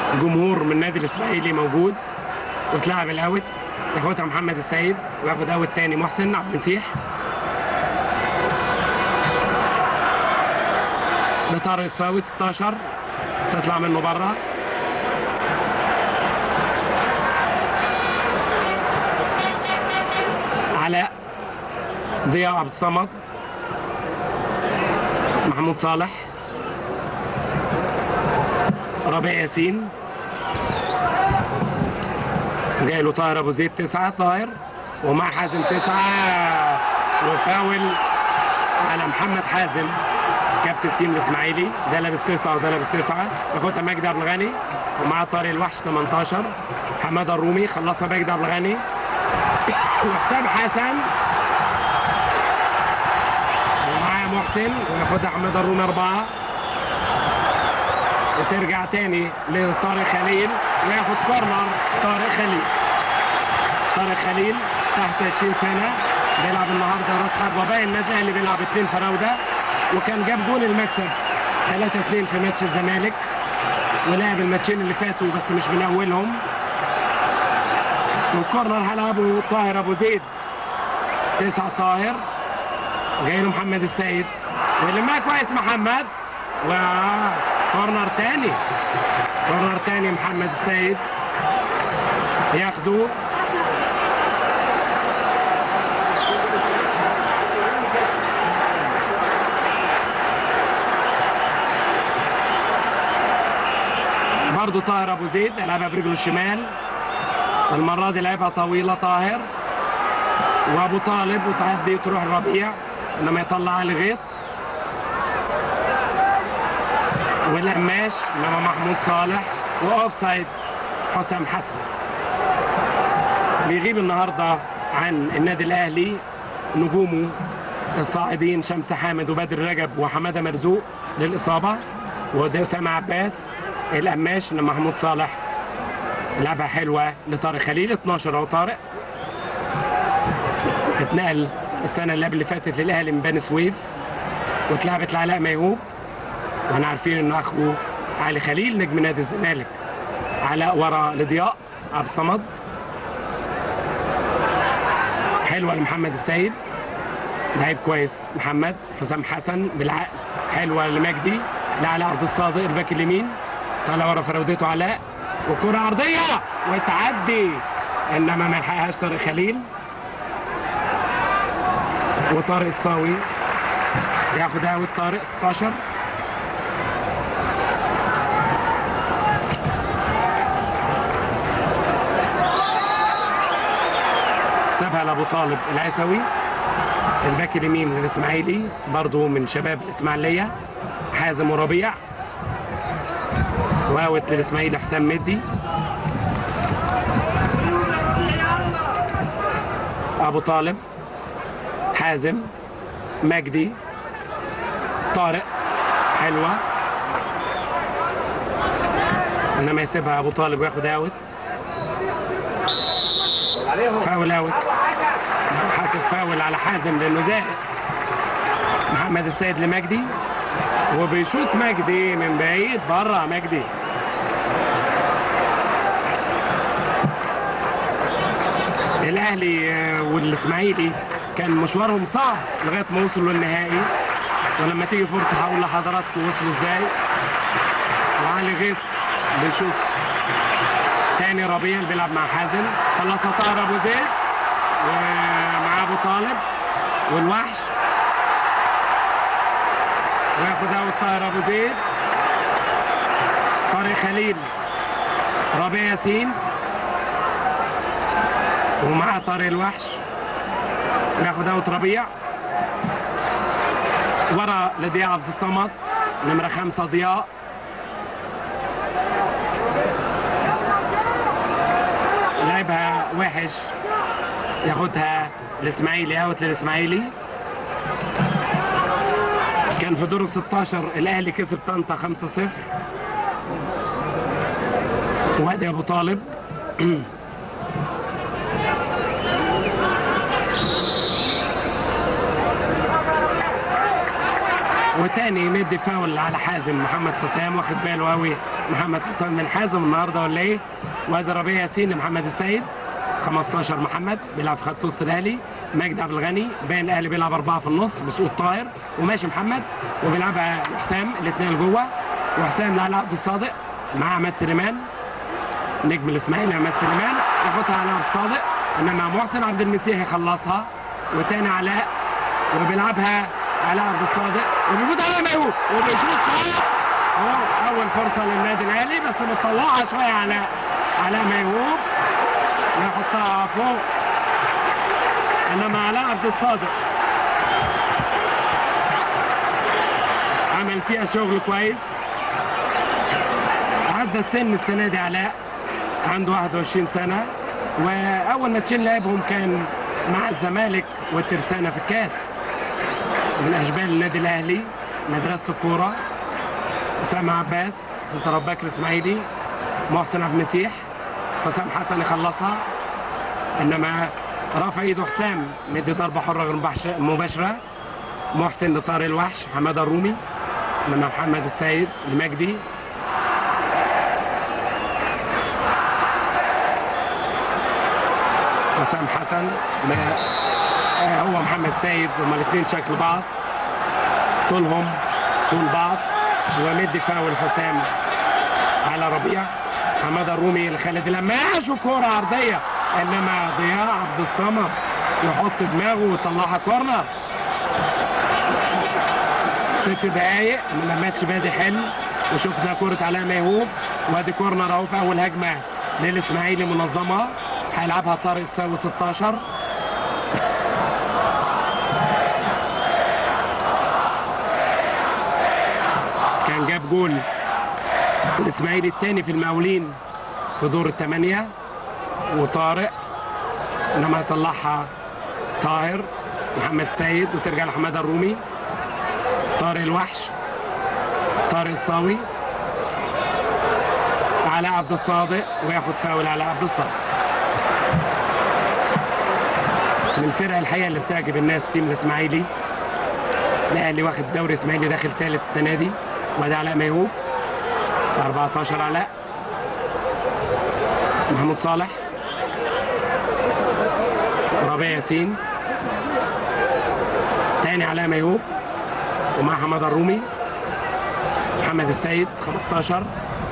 جمهور من النادي الاسماعيلي موجود وتلعب الاوت ياخدها محمد السيد وياخد اوت تاني محسن عبد المسيح لطارق الساوي 16 تطلع منه بره علاء ضياء عبد الصمد محمود صالح ربيع ياسين جاي له طاهر ابو زيد تسعه طاهر ومع حازم تسعه وفاول على محمد حازم كابتن التيم الاسماعيلي ده لابس تسعه وده لابس تسعه ياخدها مجدي عبد الغني ومعاه طارق الوحش 18 حماده الرومي خلصها مجدي عبد الغني وحسام حسن ومعاه محسن وياخدها حماده الرومي اربعه وترجع تاني لطارق خليل وياخد كورنر طارق خليل طارق خليل تحت 20 سنه بيلعب النهارده راس حربه باقي النادي الاهلي بيلعب اثنين فراوده وكان جاب جول المكسب 3 2 في ماتش الزمالك ولعب الماتشين اللي فاتوا بس مش من اولهم والكورنر هلعبه طاهر ابو زيد تسعة طاهر جاي له محمد السيد ولما كويس محمد وكورنر تاني كورنر تاني محمد السيد ياخده برضه طاهر ابو زيد لعبها برجله الشمال المره دي لعبها طويله طاهر وابو طالب وتعدي تروح ربيع انما يطلعها لغيط والقماش انما محمود صالح واوف سايد حسام حسن بيغيب النهارده عن النادي الاهلي نجومه الصاعدين شمس حامد وبدر رجب وحماده مرزوق للاصابه وده اسامه عباس القماش ان محمود صالح لعبها حلوه لطارق خليل 12 اهو طارق اتنقل السنه اللي قبل اللي فاتت للاهلي من بني سويف واتلعبت لعلاء ميهوب واحنا عارفين ان اخوه علي خليل نجم نادي الزمالك علاء ورا لضياء عبد الصمد حلوه لمحمد السيد لعيب كويس محمد حسام حسن بالعقل حلوه لمجدي لعلى ارض الصادق الباك اليمين طالع ورا فراودته علاء وكرة عرضية وتعدي انما ما يلحقهاش طارق خليل وطارق الصاوي ياخد اوت طارق 16 سابها لابو طالب العيسوي الباك اليمين للاسماعيلي برضه من شباب الاسماعيليه حازم وربيع واوت للاسماعيلي حسام مدي ابو طالب حازم مجدي طارق حلوه انما يسيبها ابو طالب وياخد اوت فاول اوت حاسب فاول على حازم لانه زائد محمد السيد لمجدي وبيشوط مجدي من بعيد بره مجدي الاهلي آه، والاسماعيلي كان مشوارهم صعب لغايه ما وصلوا للنهائي ولما تيجي فرصه هقول لحضراتكم وصلوا ازاي وعلي غيط بيشوط تاني ربيع بيلعب مع حازم خلصها طاهر ابو زيد ومع ابو طالب والوحش وياخد اوت طاهر ابو زيد طارق خليل ربيع ياسين ومعاه طارق الوحش وياخد اوت ربيع ورا لضياء عبد الصمد نمرة خمسة ضياء لعبها وحش ياخدها الاسماعيلي اوت للاسماعيلي كان في دور ال 16 الاهلي كسب طنطا 5-0 وادي ابو طالب وتاني يمد فاول على حازم محمد حسام واخد باله قوي محمد حسام من حازم النهارده ولا ايه وادي ربيع ياسين لمحمد السيد 15 محمد بيلعب في خط وسط الاهلي مجدي عبد الغني باين الاهلي بيلعب اربعه في النص بسقوط طاهر وماشي محمد وبيلعبها حسام الاثنين لجوه وحسام لعلى عبد الصادق مع عماد سليمان نجم الاسماعيلي عماد سليمان ياخدها على عبد الصادق انما محسن عبد المسيح يخلصها وتاني علاء وبيلعبها على عبد الصادق وبيفوت على ميهوب وبيشوط فوق فوق اول فرصه للنادي الاهلي بس متطوعه شويه على على ميهوب يحطها فوق انما علاء عبد الصادق عمل فيها شغل كويس عدى السن السنه دي علاء عنده 21 سنه واول ماتشين لعبهم كان مع الزمالك والترسانه في الكاس من اشبال النادي الاهلي مدرسه الكوره اسامه عباس سنتر بكر الاسماعيلي محسن عبد المسيح حسام حسن يخلصها انما رافع ايده حسام مدي ضربه حره غير مباشره- مباشره محسن لطارق الوحش حماده الرومي انما محمد السيد لمجدي حسام حسن ما- آه، هو محمد سيد هما الاثنين شكل بعض طولهم طول بعض ومدي فاول حسام على ربيع حماده الرومي لخالد لماش وكوره عرضيه انما ضياء عبد الصمد يحط دماغه ويطلعها كورنر ست دقايق من الماتش بادي حلو وشفنا كرة علاء ميهوب وادي كورنر اهو في اول هجمه للاسماعيلي منظمه هيلعبها طارق الساوي 16 كان جاب جول الاسماعيلي الثاني في المقاولين في دور الثمانيه وطارق انما يطلعها طاهر محمد سيد وترجع لحماده الرومي طارق الوحش طارق الصاوي علاء عبد الصادق وياخد فاول على عبد الصادق من الفرق الحقيقه اللي بتعجب الناس تيم الاسماعيلي الاهلي واخد دوري اسماعيلي داخل ثالث السنه دي وادي علاء ميهوب 14 علاء محمود صالح ربيع ياسين تاني علاء ميهوب ومع حماد الرومي محمد السيد 15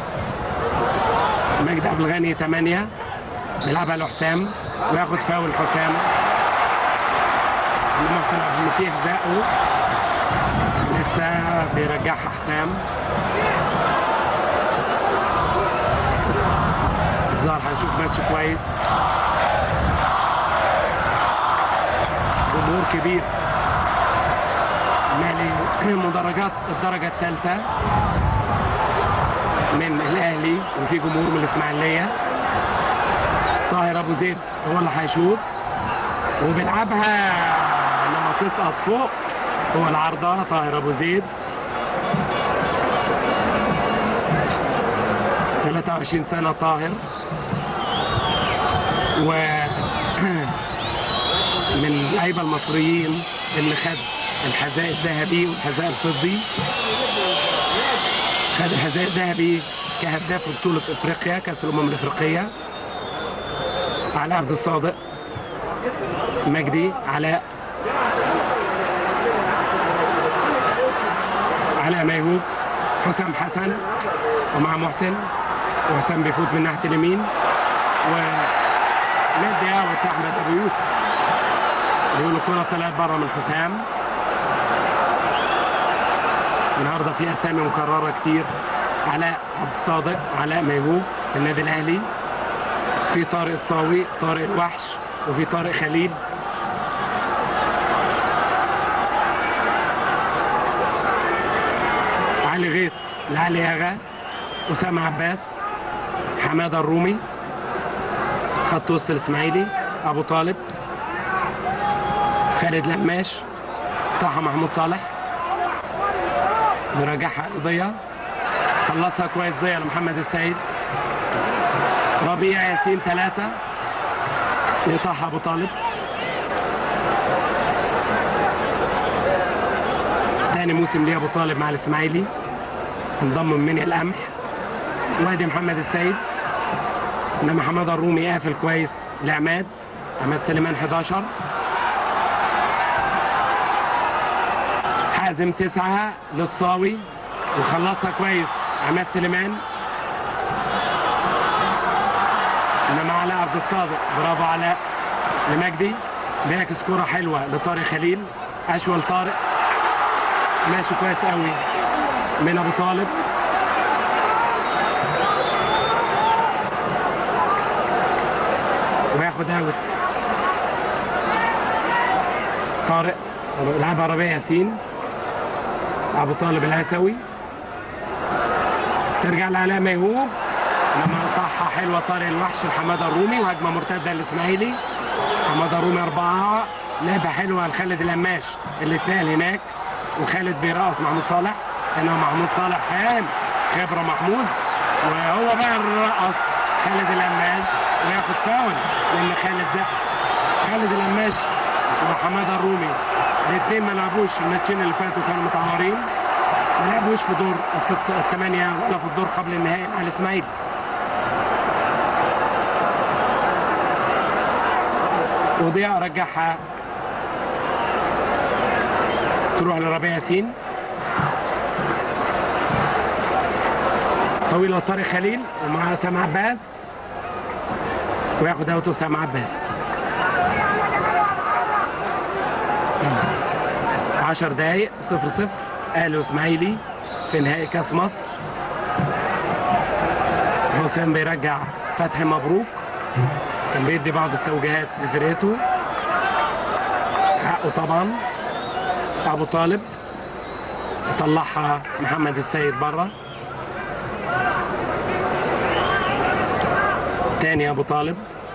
مجدي عبد الغني 8 بيلعبها لحسام وياخد فاول حسام محسن عبد المسيح زقه لسه بيرجعها حسام الظاهر هنشوف ماتش كويس جمهور كبير مالي مدرجات الدرجة الثالثة من الأهلي وفي جمهور من الإسماعيلية طاهر أبو زيد هو اللي هيشوط وبيلعبها لما تسقط فوق هو العارضة طاهر أبو زيد 23 سنة طاهر و من اللعيبة المصريين اللي خد الحذاء الذهبي والحذاء الفضي خد الحذاء الذهبي كهداف في بطولة افريقيا كأس الأمم الأفريقية علاء عبد الصادق مجدي علاء علاء ميهوب حسام حسن ومع محسن وحسام بيفوت من ناحية اليمين ومادي اوت أحمد أبو يوسف بيقول الكرة طلعت بره من حسام النهارده في اسامي مكرره كتير علاء عبد الصادق علاء ميهوب في النادي الاهلي في طارق الصاوي طارق الوحش وفي طارق خليل علي غيط لعلي ياغا اسامه عباس حماده الرومي خط وسط الاسماعيلي ابو طالب خالد لماش طه محمود صالح بيراجعها لضيا خلصها كويس ضيا لمحمد السيد ربيع ياسين ثلاثة يقطعها أبو طالب تاني موسم ليه ابو طالب مع الاسماعيلي انضم من مني القمح وادي محمد السيد انما حماده الرومي قافل كويس لعماد عماد سليمان 11 حازم تسعة للصاوي وخلصها كويس عماد سليمان انما علاء عبد الصادق برافو علاء لمجدي بيعكس كرة حلوة لطارق خليل أشول طارق ماشي كويس قوي من أبو طالب وياخد اوت طارق لعبها ربيع ياسين ابو طالب الاسوي ترجع لعلاء ميهوب لما قطعها حلوه طارق الوحش لحماده الرومي وهجمه مرتده للاسماعيلي حماده الرومي اربعه لعبه حلوه لخالد القماش اللي اتنقل هناك وخالد بيرقص محمود صالح انما محمود صالح فاهم خبره محمود وهو بقى الرقص خالد القماش وياخد فاول لان خالد زق خالد القماش وحماده الرومي الاثنين ما لعبوش الماتشين اللي فاتوا كانوا متعورين ما لعبوش في دور الست الثمانيه ولا في الدور قبل النهائي مع الاسماعيلي وضياء رجعها تروح لربيع ياسين طويلة طارق خليل ومعاه سامع عباس وياخد اوتو سامع عباس 10 دقايق صفر صفر اهلي واسماعيلي في نهائي كاس مصر حسام بيرجع فتحي مبروك كان بيدي بعض التوجيهات لفرقته حقه طبعا ابو طالب طلعها محمد السيد بره تاني ابو طالب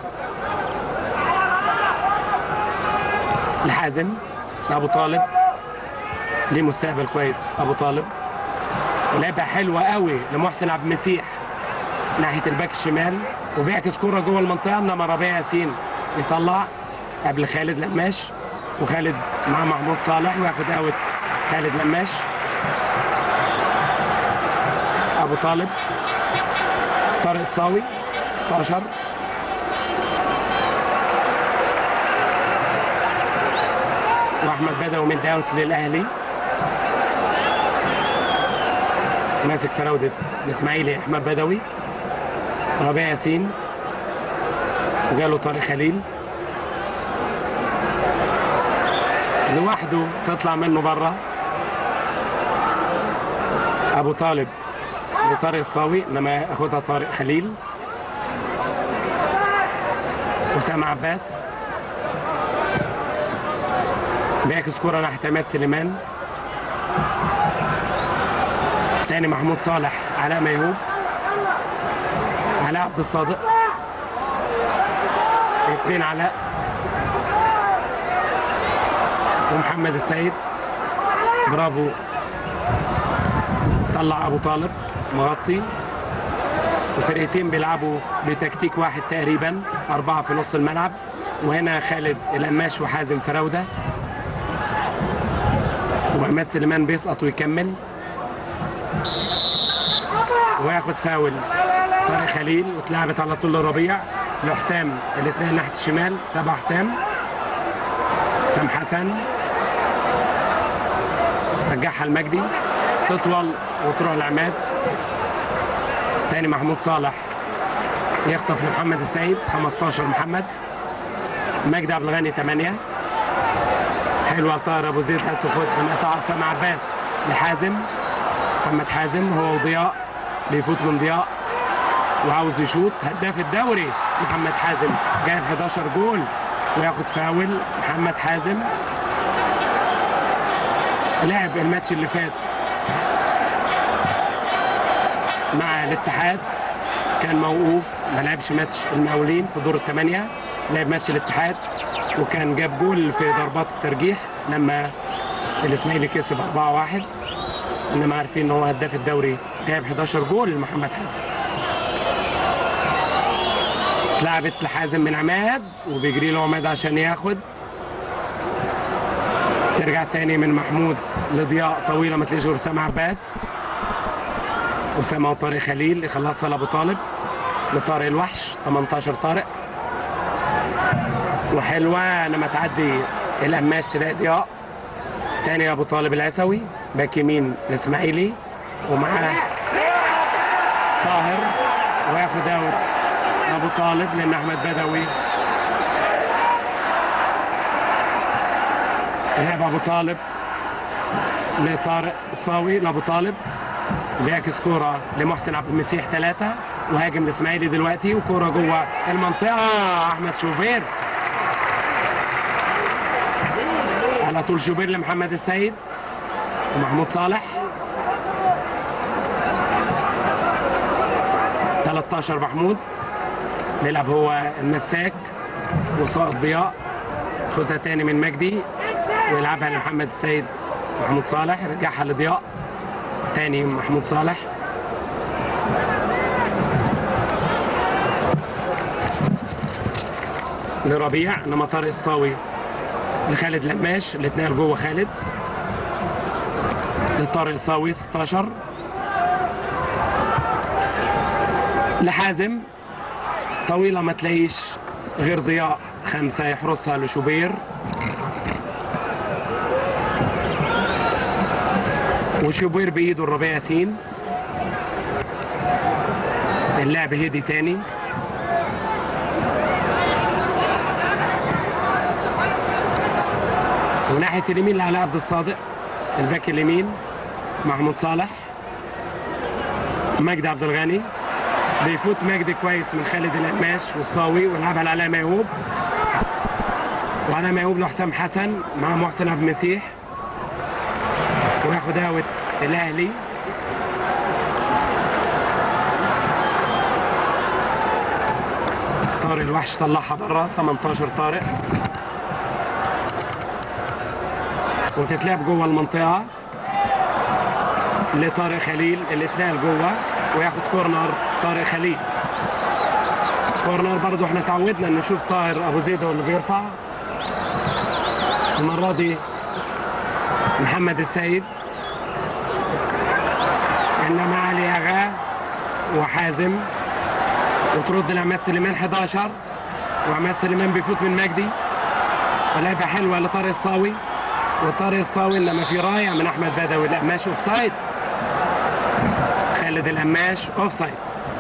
لحازم ابو طالب ليه مستقبل كويس ابو طالب لعبه حلوه قوي لمحسن عبد المسيح ناحيه الباك الشمال وبيعكس كره جوه المنطقه انما ربيع ياسين يطلع قبل خالد لماش وخالد مع محمود صالح وياخد اوت خالد لماش ابو طالب طارق الصاوي 16 واحمد بدوي من اوت للاهلي ماسك فراوده الاسماعيلي احمد بدوي ربيع ياسين وجاله طارق خليل لوحده تطلع منه بره ابو طالب لطارق الصاوي انما ياخدها طارق خليل اسامه عباس بيعكس كرة ناحية عماد سليمان تاني محمود صالح علاء ميهوب علاء عبد الصادق اثنين علاء ومحمد السيد برافو طلع ابو طالب مغطي وفرقتين بيلعبوا بتكتيك واحد تقريبا أربعة في نص الملعب وهنا خالد القماش وحازم فراودة وعماد سليمان بيسقط ويكمل وياخد فاول طارق خليل واتلعبت على طول لربيع لحسام الاثنين ناحيه الشمال سبع حسام حسام حسن رجعها المجدي تطول وتروح لعماد تاني محمود صالح يخطف لمحمد السيد 15 محمد مجدي عبد الغني 8 حلوه طاهر ابو زيد هتاخد قطع سامع عباس لحازم محمد حازم هو وضياء بيفوت من ضياء وعاوز يشوط هداف الدوري محمد حازم جايب 11 جول وياخد فاول محمد حازم لعب الماتش اللي فات مع الاتحاد كان موقوف ما لعبش ماتش المقاولين في دور الثمانيه لعب ماتش الاتحاد وكان جاب جول في ضربات الترجيح لما الاسماعيلي كسب 4-1 انما عارفين ان هو هداف الدوري جايب 11 جول لمحمد حازم اتلعبت لحازم من عماد وبيجري له عماد عشان ياخد ترجع تاني من محمود لضياء طويله ما تلاقيش غير اسامه عباس اسامه وطارق خليل يخلصها لابو طالب لطارق الوحش 18 طارق وحلوه لما تعدي القماش تلاقي ضياء تاني ابو طالب العسوي باك يمين الاسماعيلي ومعاه طاهر وياخد اوت ابو طالب لان احمد بدوي لعب ابو طالب لطارق الصاوي لابو طالب بيعكس كوره لمحسن عبد المسيح ثلاثه وهاجم الاسماعيلي دلوقتي وكوره جوه المنطقه احمد شوبير على طول شوبير لمحمد السيد ومحمود صالح 13 محمود بيلعب هو المساك وصائد ضياء خدها تاني من مجدي ويلعبها لمحمد السيد محمود صالح يرجعها لضياء تاني محمود صالح لربيع انما طارق الصاوي لخالد لماش اللي اتنقل جوه خالد لطارق الصاوي 16 لحازم طويله ما تلاقيش غير ضياء خمسه يحرسها لشوبير وشوبير بايده الربيع ياسين اللعب هدي تاني وناحيه اليمين لعلي عبد الصادق الباك اليمين محمود صالح مجدي عبد الغني بيفوت مجدي كويس من خالد القماش والصاوي ويلعبها لعلاء ميهوب وعلاء ميهوب لحسام حسن مع محسن عبد المسيح وياخد اوت الاهلي طارق الوحش طلعها بره 18 طارق وتتلعب جوه المنطقه لطارق خليل اللي اتنقل جوه وياخد كورنر طارق خليل كورنر برضو احنا تعودنا ان نشوف طاهر ابو زيد هو اللي بيرفع المره دي محمد السيد انما علي اغا وحازم وترد لعماد سليمان 11 وعماد سليمان بيفوت من مجدي ولعبه حلوه لطارق الصاوي وطارق الصاوي انما في رايه من احمد بدوي القماش اوف سايد خالد القماش اوف سايد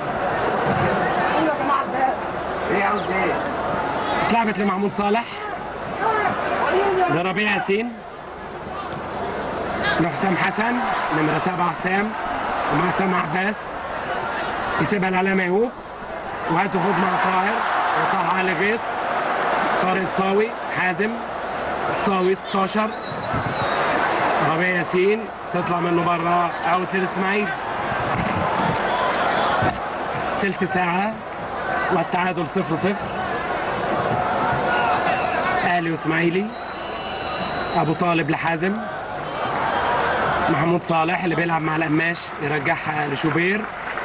ايه عاوز ايه؟ اتلعبت لمحمود صالح لربيع ياسين لحسام حسن نمرة سبعة حسام ومع حسام عباس يسيبها لعلاء ميهوب وهاتوا خد مع طاهر وطه علي غيط طارق الصاوي حازم الصاوي 16 ربيع ياسين تطلع منه بره اوت للاسماعيلي تلت ساعة والتعادل صفر صفر اهلي واسماعيلي ابو طالب لحازم محمود صالح اللي بيلعب مع القماش يرجعها لشوبير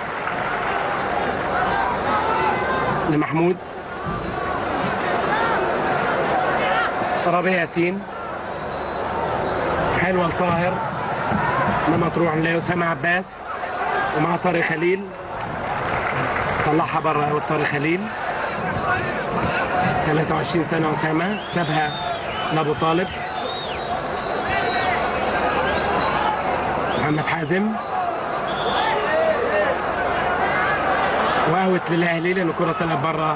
لمحمود ربيع ياسين حلوه لطاهر لما تروح لأسامة عباس ومع طارق خليل طلعها بره طارق خليل 23 سنة أسامة سابها لأبو طالب محمد حازم واوت للاهلي لان الكره طلعت بره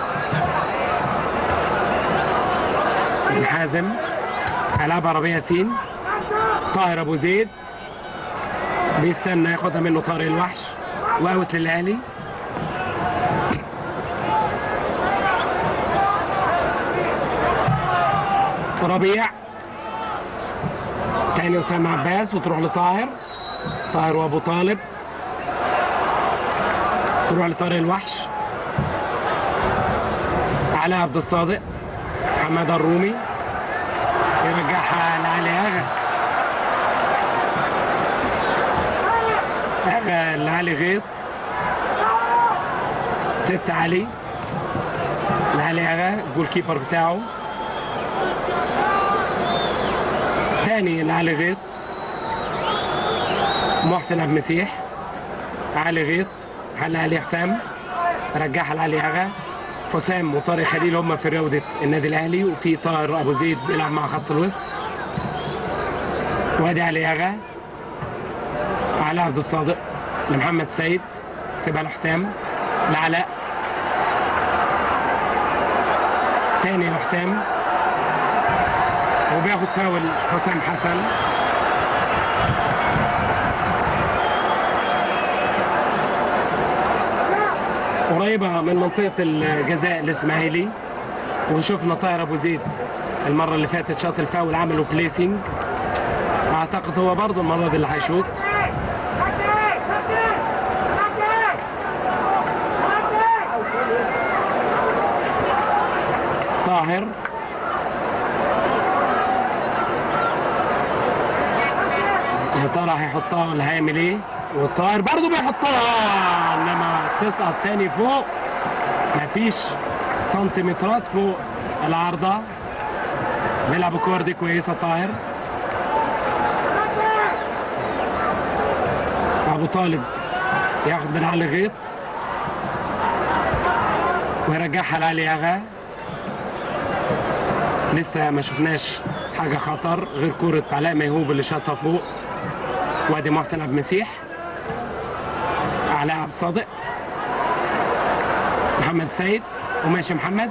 من حازم هيلعبها ربيع ياسين طاهر ابو زيد بيستنى ياخدها منه طارق الوحش واوت للاهلي ربيع تاني اسامه عباس وتروح لطاهر طاهر وابو طالب تروح لطارق الوحش علاء عبد الصادق حماد الرومي يرجعها لعلي اغا اغا لعلي غيط ست علي لعلي اغا الجول كيبر بتاعه تاني لعلي غيط محسن عبد المسيح علي غيط حل علي حسام رجعها لعلي اغا حسام وطارق خليل هم في روضة النادي الاهلي وفي طاهر ابو زيد بيلعب مع خط الوسط وادي علي اغا علي عبد الصادق لمحمد سيد سيبها لحسام لعلاء تاني لحسام وبياخد فاول حسام حسن قريبة من منطقة الجزاء الإسماعيلي وشفنا طاهر أبو زيد المرة اللي فاتت شاط الفاول عملوا بليسنج أعتقد هو برضه المرة دي اللي هيشوط طاهر يا ترى هيحطها ولا هيعمل ايه؟ والطاهر برضه بيحطها انما تسقط تاني فوق مفيش سنتيمترات فوق العارضة بيلعب الكور دي كويسة طاهر أبو طالب ياخد من علي غيط ويرجعها لعلي أغا لسه ما شفناش حاجة خطر غير كرة علاء ميهوب اللي شاطها فوق وادي محسن عبد المسيح علاء عبد الصادق محمد سيد وماشي محمد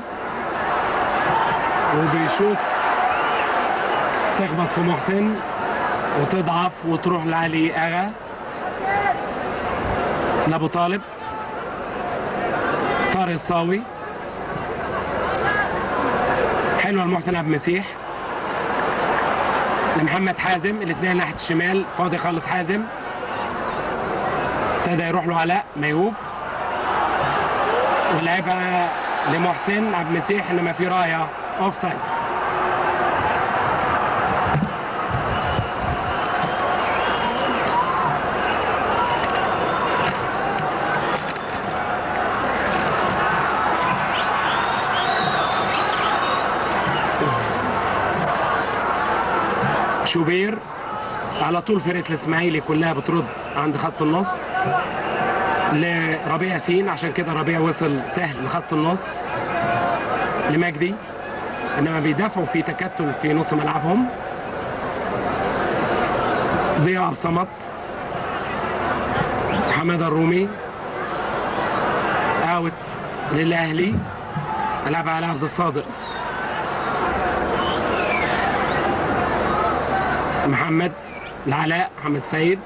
وبيشوط تخبط في محسن وتضعف وتروح لعلي اغا لابو طالب طارق الصاوي حلوه لمحسن عبد المسيح لمحمد حازم الاثنين ناحيه الشمال فاضي خالص حازم ابتدى يروح له علاء ميهوب ولعبها لمحسن عبد المسيح انما في رايه اوف سايد شوبير على طول فرقه الاسماعيلي كلها بترد عند خط النص لربيع ياسين عشان كده ربيع وصل سهل لخط النص لمجدي انما بيدافعوا في تكتل في نص ملعبهم ضياء عبد الصمد حماده الرومي اوت للاهلي لعب على عبد الصادق محمد العلاء محمد سيد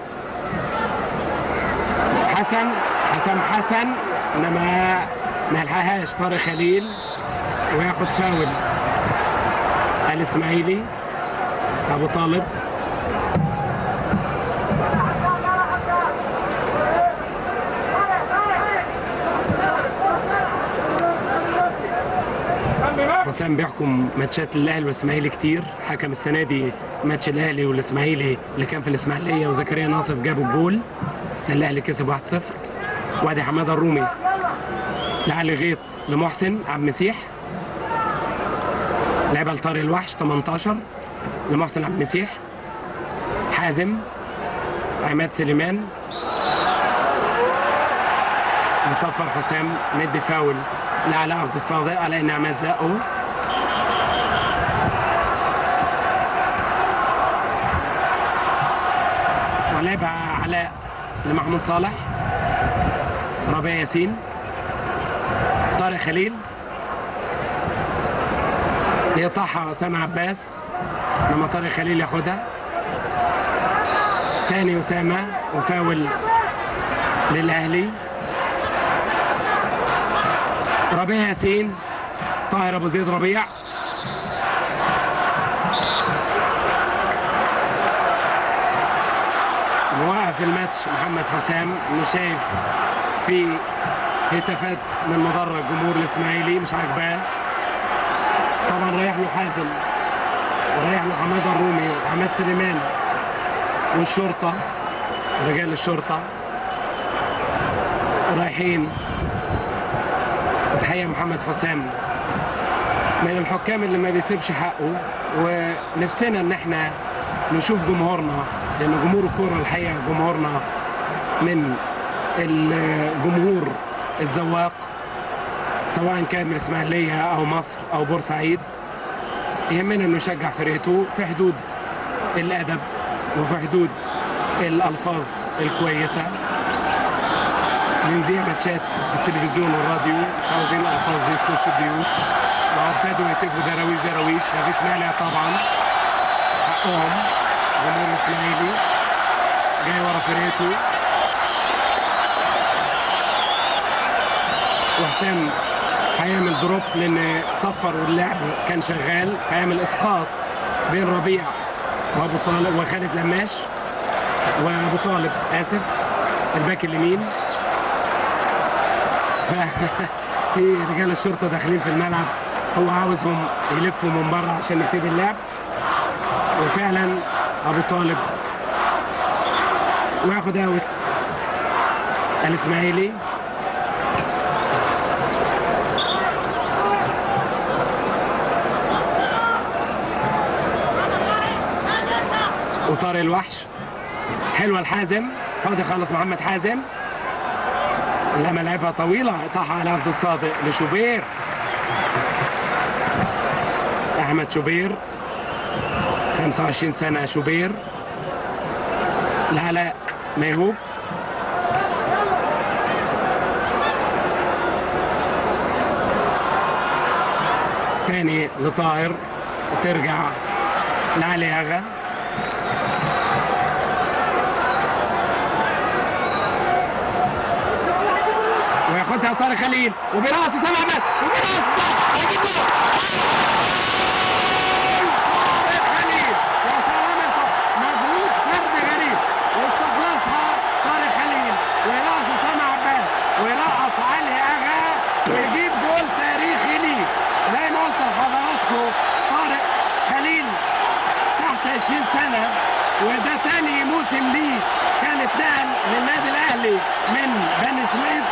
حسن حسام حسن انما ما لحقهاش طارق خليل وياخد فاول الاسماعيلي ابو طالب حسام بيحكم ماتشات الاهلي والاسماعيلي كتير حكم السنه دي ماتش الاهلي والاسماعيلي اللي كان في الاسماعيليه وزكريا ناصف جابوا الجول كان الاهلي كسب 1-0 وادي حماده الرومي لعلي غيط لمحسن عبد المسيح لعبها لطارق الوحش 18 لمحسن عبد المسيح حازم عماد سليمان مصفر حسام مدي فاول لعلاء عبد الصادق على ان عماد زقه ولعبها علاء لمحمود صالح ربيع ياسين طارق خليل يقطعها اسامه عباس لما طارق خليل ياخدها تاني اسامه وفاول للاهلي ربيع ياسين طاهر ابو زيد ربيع موقف الماتش محمد حسام انه شايف في هتافات من مدرج جمهور الاسماعيلي مش عاجباه طبعا رايح له حازم ورايح له حماده الرومي وحماد سليمان والشرطه رجال الشرطه رايحين تحية محمد حسام من الحكام اللي ما بيسيبش حقه ونفسنا ان احنا نشوف جمهورنا لان جمهور الكوره الحقيقه جمهورنا من الجمهور الزواق سواء كان من الاسماعيليه او مصر او بورسعيد يهمنا انه يشجع فرقته في حدود الادب وفي حدود الالفاظ الكويسه ننزيع ماتشات في التلفزيون والراديو مش عاوزين الالفاظ دي تخش البيوت ما ابتدوا يتفقوا دراويش دراويش مفيش مانع طبعا حقهم جمهور الاسماعيلي جاي ورا فرقته وحسام هيعمل دروب لان صفر واللعب كان شغال فيعمل اسقاط بين ربيع وابو طالب وخالد لماش وابو طالب اسف الباك اليمين ف في رجال الشرطه داخلين في الملعب هو عاوزهم يلفوا من بره عشان نبتدي اللعب وفعلا ابو طالب وياخد اوت الاسماعيلي وطارق الوحش حلوه الحازم فاضي خالص محمد حازم لما لعبها طويله قطعها على عبد الصادق لشوبير احمد شوبير 25 سنه شوبير لعلاء ميهوب تاني لطاهر وترجع لعلي اغا وياخدها طارق خليل وبراس سامع بس وبراس هيجيب جول طارق خليل يا سلام يا طارق. مجهود فرد غريب واستخلصها طارق خليل ويرقص سامع عباس ويرقص علي اغا ويجيب جول تاريخي ليه زي ما قلت لحضراتكم طارق خليل تحت 20 سنه وده تاني موسم ليه كان اتنقل للنادي الاهلي من بني سويف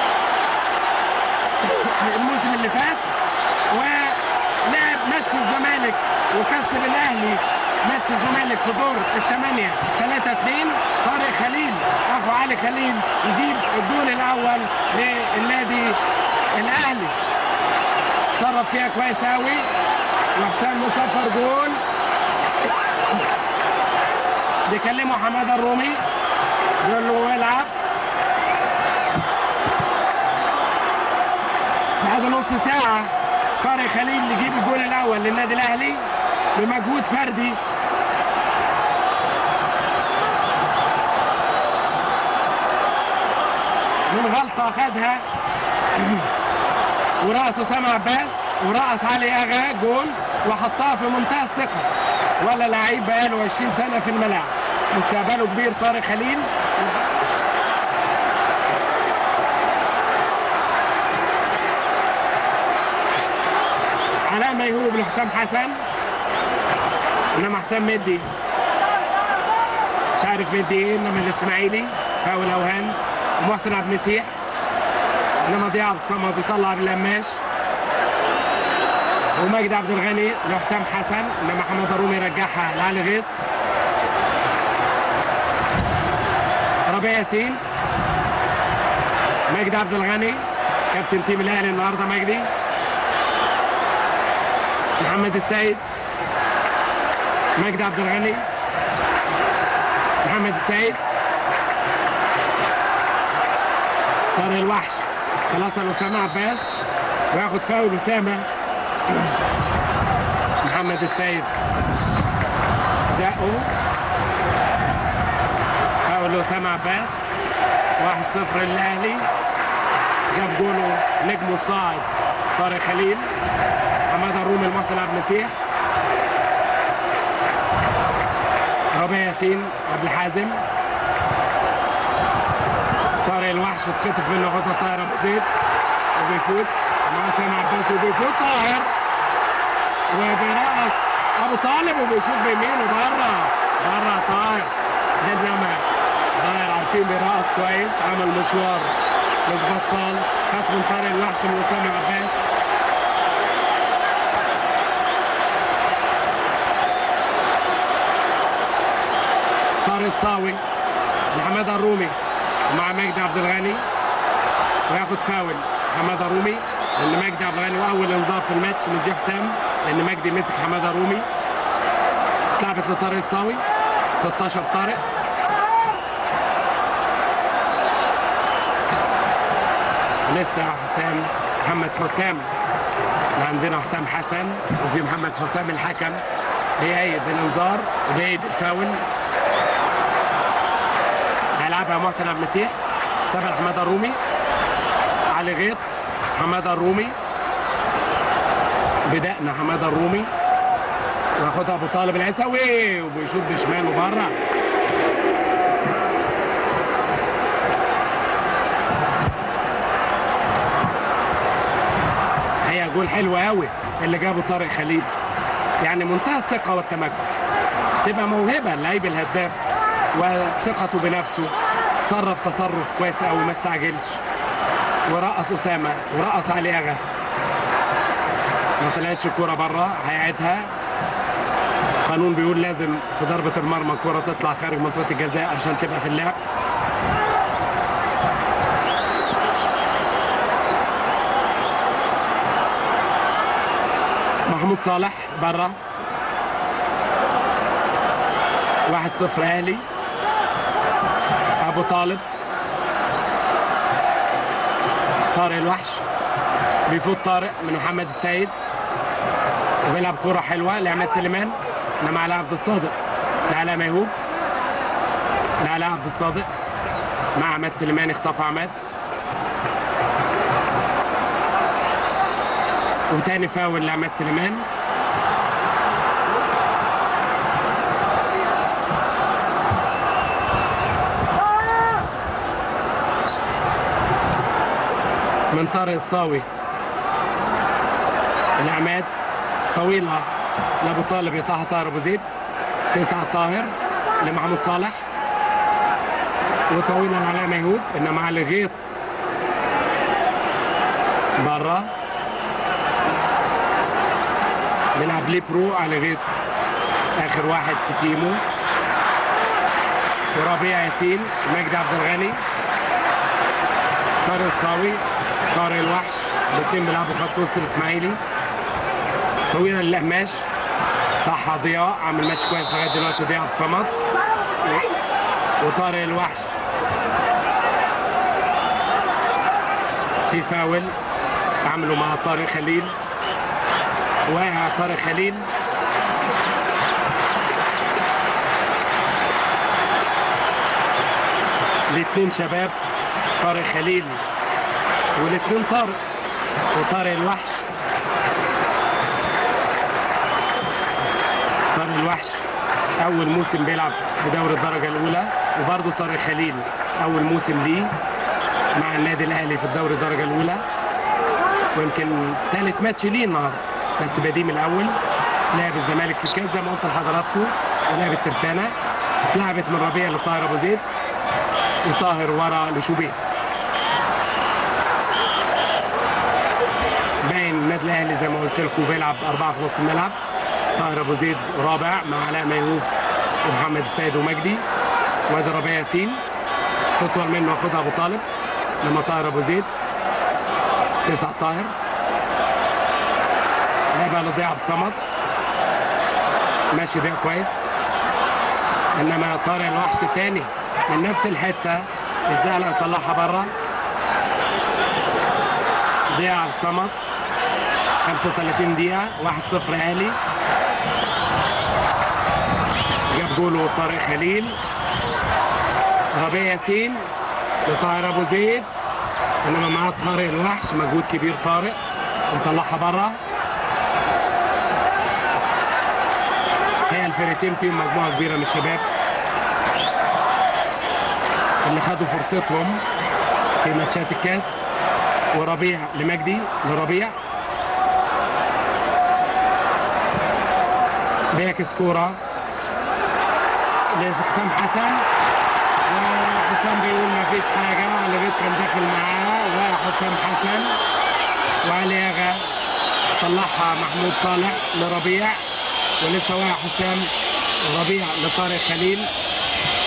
الموسم اللي فات ولعب ماتش الزمالك وكسب الاهلي ماتش الزمالك في دور الثمانية 3 2 طارق خليل اخو علي خليل يجيب الجول الاول للنادي الاهلي تصرف فيها كويس قوي وحسام مصفر جول بيكلمه حماده الرومي بيقول له العب بعد نص ساعة طارق خليل يجيب الجول الأول للنادي الأهلي بمجهود فردي من غلطة خدها ورقص أسامة عباس ورقص علي أغا جول وحطها في منتهى الثقة ولا لعيب بقاله 20 سنة في الملاعب مستقبله كبير طارق خليل علاء ميهوب لحسام حسن انما حسام مدي مش عارف مدي ايه انما الاسماعيلي فاول اوهان ومحسن عبد المسيح انما ضياء عبد الصمد بيطلع باللماش ومجدي عبد الغني لحسام حسن انما حماد الرومي يرجعها لعلي غيط ربيع ياسين مجدي عبد الغني كابتن تيم الاهلي النهارده مجدي محمد السيد مجدي عبد الغني محمد السيد طارق الوحش خلاص اسامه عباس وياخد فاول اسامه محمد السيد زقه فاول اسامه عباس 1-0 للاهلي جاب جوله نجمه الصاعد طارق خليل حماده الرومي المصري عبد المسيح ربيع ياسين قبل حازم طارق الوحش اتخطف منه غطا طاهر ابو زيد وبيفوت مع سامع عباس وبيفوت طاهر وبيرقص ابو طالب وبيشوط بيمينه بره بره طاهر انما طاهر عارفين بيرقص كويس عمل مشوار مش بطال خد من طارق الوحش من اسامه عباس طارق الصاوي لحماده الرومي مع مجدي عبد الغني وياخد فاول حماده رومي لان مجدي عبد الغني واول انذار في الماتش مديه حسام لان مجدي مسك حماده رومي اتلعبت لطارق الصاوي 16 طارق لسه حسام محمد حسام عندنا حسام حسن وفي محمد حسام الحكم بيأيد الانذار وبيأيد الفاول هيلعبها محسن عبد المسيح سابها حماده الرومي علي غيط حماده الرومي بدأنا حماده الرومي واخدها ابو طالب العيساوي وبيشوط بشماله بره هي جول حلو قوي اللي جابه طارق خليل يعني منتهى الثقه والتمكن تبقى موهبه اللعيب الهداف وثقته بنفسه تصرف تصرف كويس قوي ما استعجلش ورقص اسامه ورقص علي اغا ما طلعتش الكوره بره هيعيدها القانون بيقول لازم في ضربه المرمى الكوره تطلع خارج منطقه الجزاء عشان تبقى في اللعب محمود صالح بره 1-0 اهلي ابو طالب طارق الوحش بيفوت طارق من محمد السيد وبيلعب كرة حلوة لعماد سليمان انما على عبد الصادق لعلاء ميهوب لعلاء عبد الصادق مع عماد سليمان اختطف عماد وتاني فاول لعماد سليمان من طارق الصاوي لعماد طويلة لأبو طالب يقطعها طاهر أبو زيد تسعة طاهر لمحمود صالح وطويلة لعلاء ميهوب إنما علي غيط برا بيلعب ليبرو على غيط آخر واحد في تيمو وربيع ياسين مجدي عبد الغني طارق الصاوي طارق الوحش الاثنين بيلعبوا خط وسط الاسماعيلي طويله للقماش طاحها ضياء عامل ماتش كويس لغايه دلوقتي ضياء بصمد وطارق الوحش في فاول عملوا مع طارق خليل واقع طارق خليل الاثنين شباب طارق خليل والاثنين طارق وطارق الوحش طارق الوحش اول موسم بيلعب في دوري الدرجه الاولى وبرضه طارق خليل اول موسم ليه مع النادي الاهلي في الدوري الدرجه الاولى ويمكن ثالث ماتش ليه النهارده بس بديم الاول لعب الزمالك في الكاس زي ما قلت لحضراتكم ولعب الترسانه اتلعبت من ربيع لطاهر ابو زيد وطاهر ورا لشوبير باين النادي الاهلي زي ما قلت لكم بيلعب اربعه في نص الملعب طاهر ابو زيد رابع مع علاء ميهوب ومحمد السيد ومجدي وادي ربيع ياسين تطول منه ياخدها ابو طالب لما طاهر ابو زيد تسع طاهر لعبها لضياء عبد الصمد ماشي ضياء كويس انما طارق الوحش تاني من نفس الحته الزعلة يطلعها بره ضياء عبد الصمد 35 دقيقة 1-0 اهلي جاب جوله طارق خليل ربيع ياسين لطاهر ابو زيد انما معاه طارق الوحش مجهود كبير طارق وطلعها بره هي الفرقتين فيهم مجموعه كبيره من الشباب اللي خدوا فرصتهم في ماتشات الكاس وربيع لمجدي لربيع بيعكس كوره لحسام حسن وحسام بيقول ما فيش حاجه علي غيط كان داخل معاه وحسام حسن وعلي ياغا طلعها محمود صالح لربيع ولسه واقع حسام ربيع لطارق خليل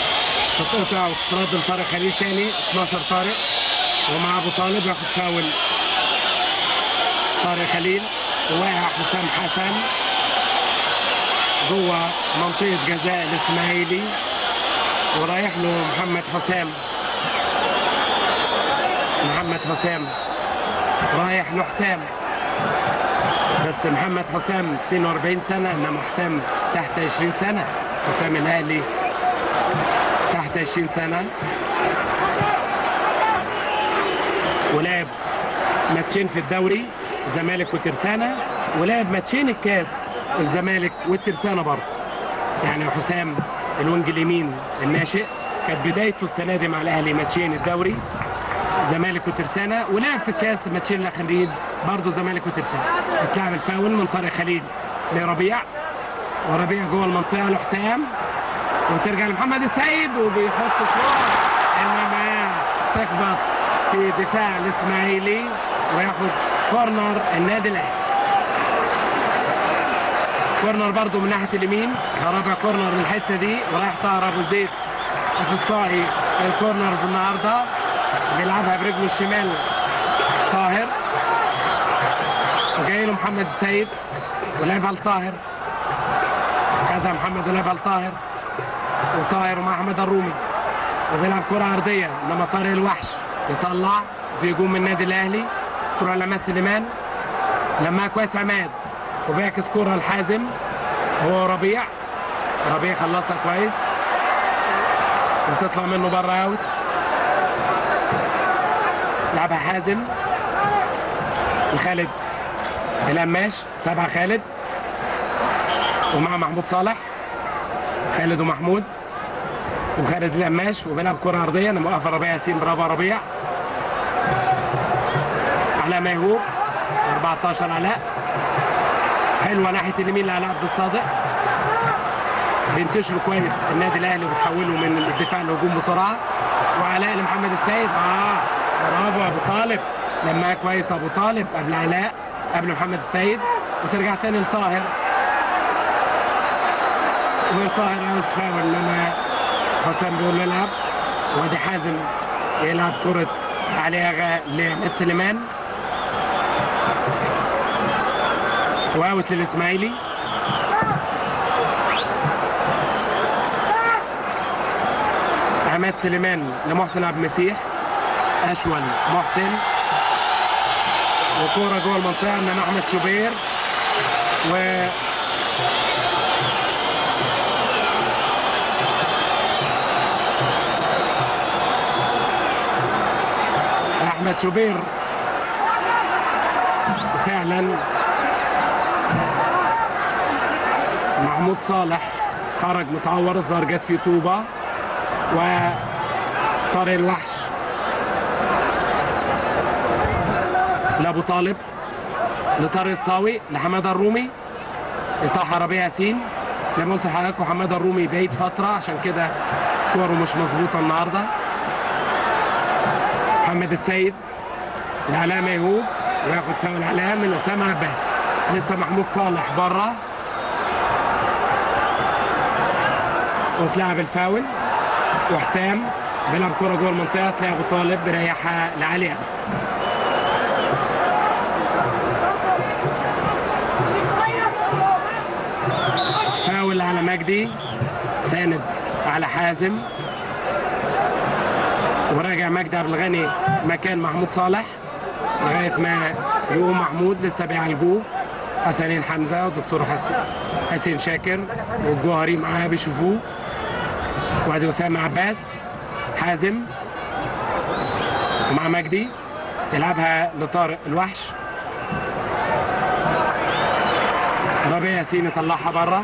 تتقطع وتترد لطارق خليل تاني 12 طارق ومع ابو طالب ياخد فاول طارق خليل وواقع حسام حسن جوه منطقه جزاء الاسماعيلي ورايح له محمد حسام محمد حسام رايح له حسام بس محمد حسام 42 سنه انما حسام تحت 20 سنه حسام الاهلي تحت 20 سنه ولعب ماتشين في الدوري زمالك وترسانة ولعب ماتشين الكاس الزمالك والترسانة برضه يعني حسام الوينج اليمين الناشئ كانت بدايته السنة دي مع الأهلي ماتشين الدوري زمالك وترسانة ولعب في الكاس الماتشين الأخرين برضه زمالك وترسانة اتلعب الفاول من طارق خليل لربيع وربيع جوه المنطقة لحسام وترجع لمحمد السيد وبيحط كورة انما تخبط في دفاع الاسماعيلي وياخد كورنر النادي الاهلي كورنر برضو من ناحيه اليمين ده رابع كورنر للحته دي ورايح طاهر ابو زيد اخصائي الكورنرز النهارده بيلعبها برجله الشمال طاهر وجاي له محمد السيد ولعبها لطاهر خدها محمد ولعبها لطاهر وطاهر ومع احمد الرومي وبيلعب كرة عرضية انما طارق الوحش يطلع في هجوم من النادي الاهلي تروح لعماد سليمان لما كويس عماد وبيعكس كرة لحازم هو ربيع ربيع خلصها كويس وتطلع منه بره اوت لعبها حازم لخالد القماش سبعة خالد ومع محمود صالح خالد ومحمود وخالد القماش وبيلعب كرة عرضية انا موقف ربيع ياسين برافو يا ربيع علاء ميهوب 14 علاء حلوه ناحيه اليمين لعلاء عبد الصادق بينتشروا كويس النادي الاهلي وبتحوله من الدفاع للهجوم بسرعه وعلاء لمحمد السيد اه برافو ابو طالب لما كويس ابو طالب قبل علاء قبل محمد السيد وترجع تاني لطاهر وطاهر عاوز فاول انما حسام بيقول له العب وادي حازم يلعب كرة علي اغا لعماد سليمان واوت للاسماعيلي عماد سليمان لمحسن عبد المسيح اشول محسن وكوره جوه المنطقه انما احمد شوبير و احمد شوبير فعلا محمود صالح خرج متعور الظاهر جت في طوبه وطارق الوحش لابو طالب لطارق الصاوي لحماده الرومي لطه ربيع ياسين زي ما قلت لحضراتكم حماده الرومي بعيد فتره عشان كده كوره مش مظبوطه النهارده محمد السيد لعلاء ميهوب وياخد فاول علاء من اسامه عباس لسه محمود صالح بره وتلعب الفاول وحسام بيلعب كرة جوه المنطقة تلاقي أبو طالب بيريحها لعلي أبو. فاول على مجدي ساند على حازم وراجع مجدي عبد الغني مكان محمود صالح لغايه ما يقوم محمود لسه بيعالجوه حسنين حمزه ودكتور حسن حسين شاكر والجوهري معاه بيشوفوه وادي اسامه عباس حازم ومع مجدي يلعبها لطارق الوحش ربيع ياسين يطلعها بره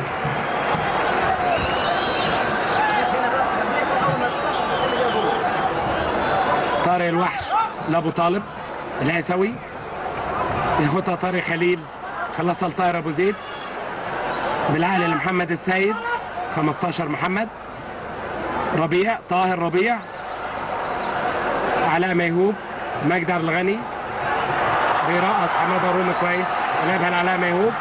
طارق الوحش لابو طالب العيسوي ياخدها طارق خليل خلصها لطاهر ابو زيد بالعقل لمحمد السيد 15 محمد ربيع طاهر ربيع علاء ميهوب مجدي عبد الغني بيرقص حماده رومي كويس لعبها لعلاء ميهوب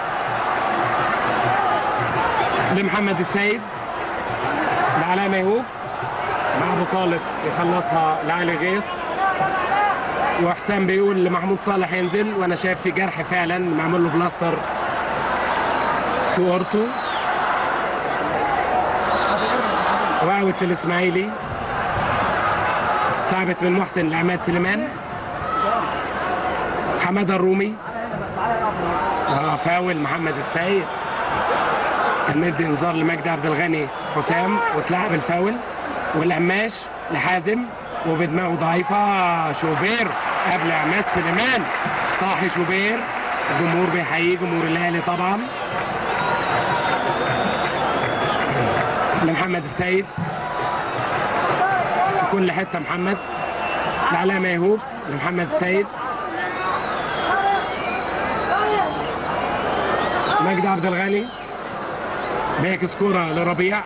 لمحمد السيد لعلاء ميهوب مع ابو طالب يخلصها لعلي غيط وحسام بيقول لمحمود صالح ينزل وانا شايف في جرح فعلا معمول له بلاستر في اورته واوت للاسماعيلي اتلعبت من محسن لعماد سليمان حماده الرومي اه فاول محمد السيد كان مدي انذار لمجدي عبد الغني حسام واتلعب الفاول والقماش لحازم وبدماغه ضعيفه شوبير قبل عماد سليمان صاحي شوبير الجمهور بيحييه جمهور الاهلي طبعا لمحمد السيد في كل حته محمد لعلاء ميهوب لمحمد السيد مجدي عبد الغني بيعكس كوره لربيع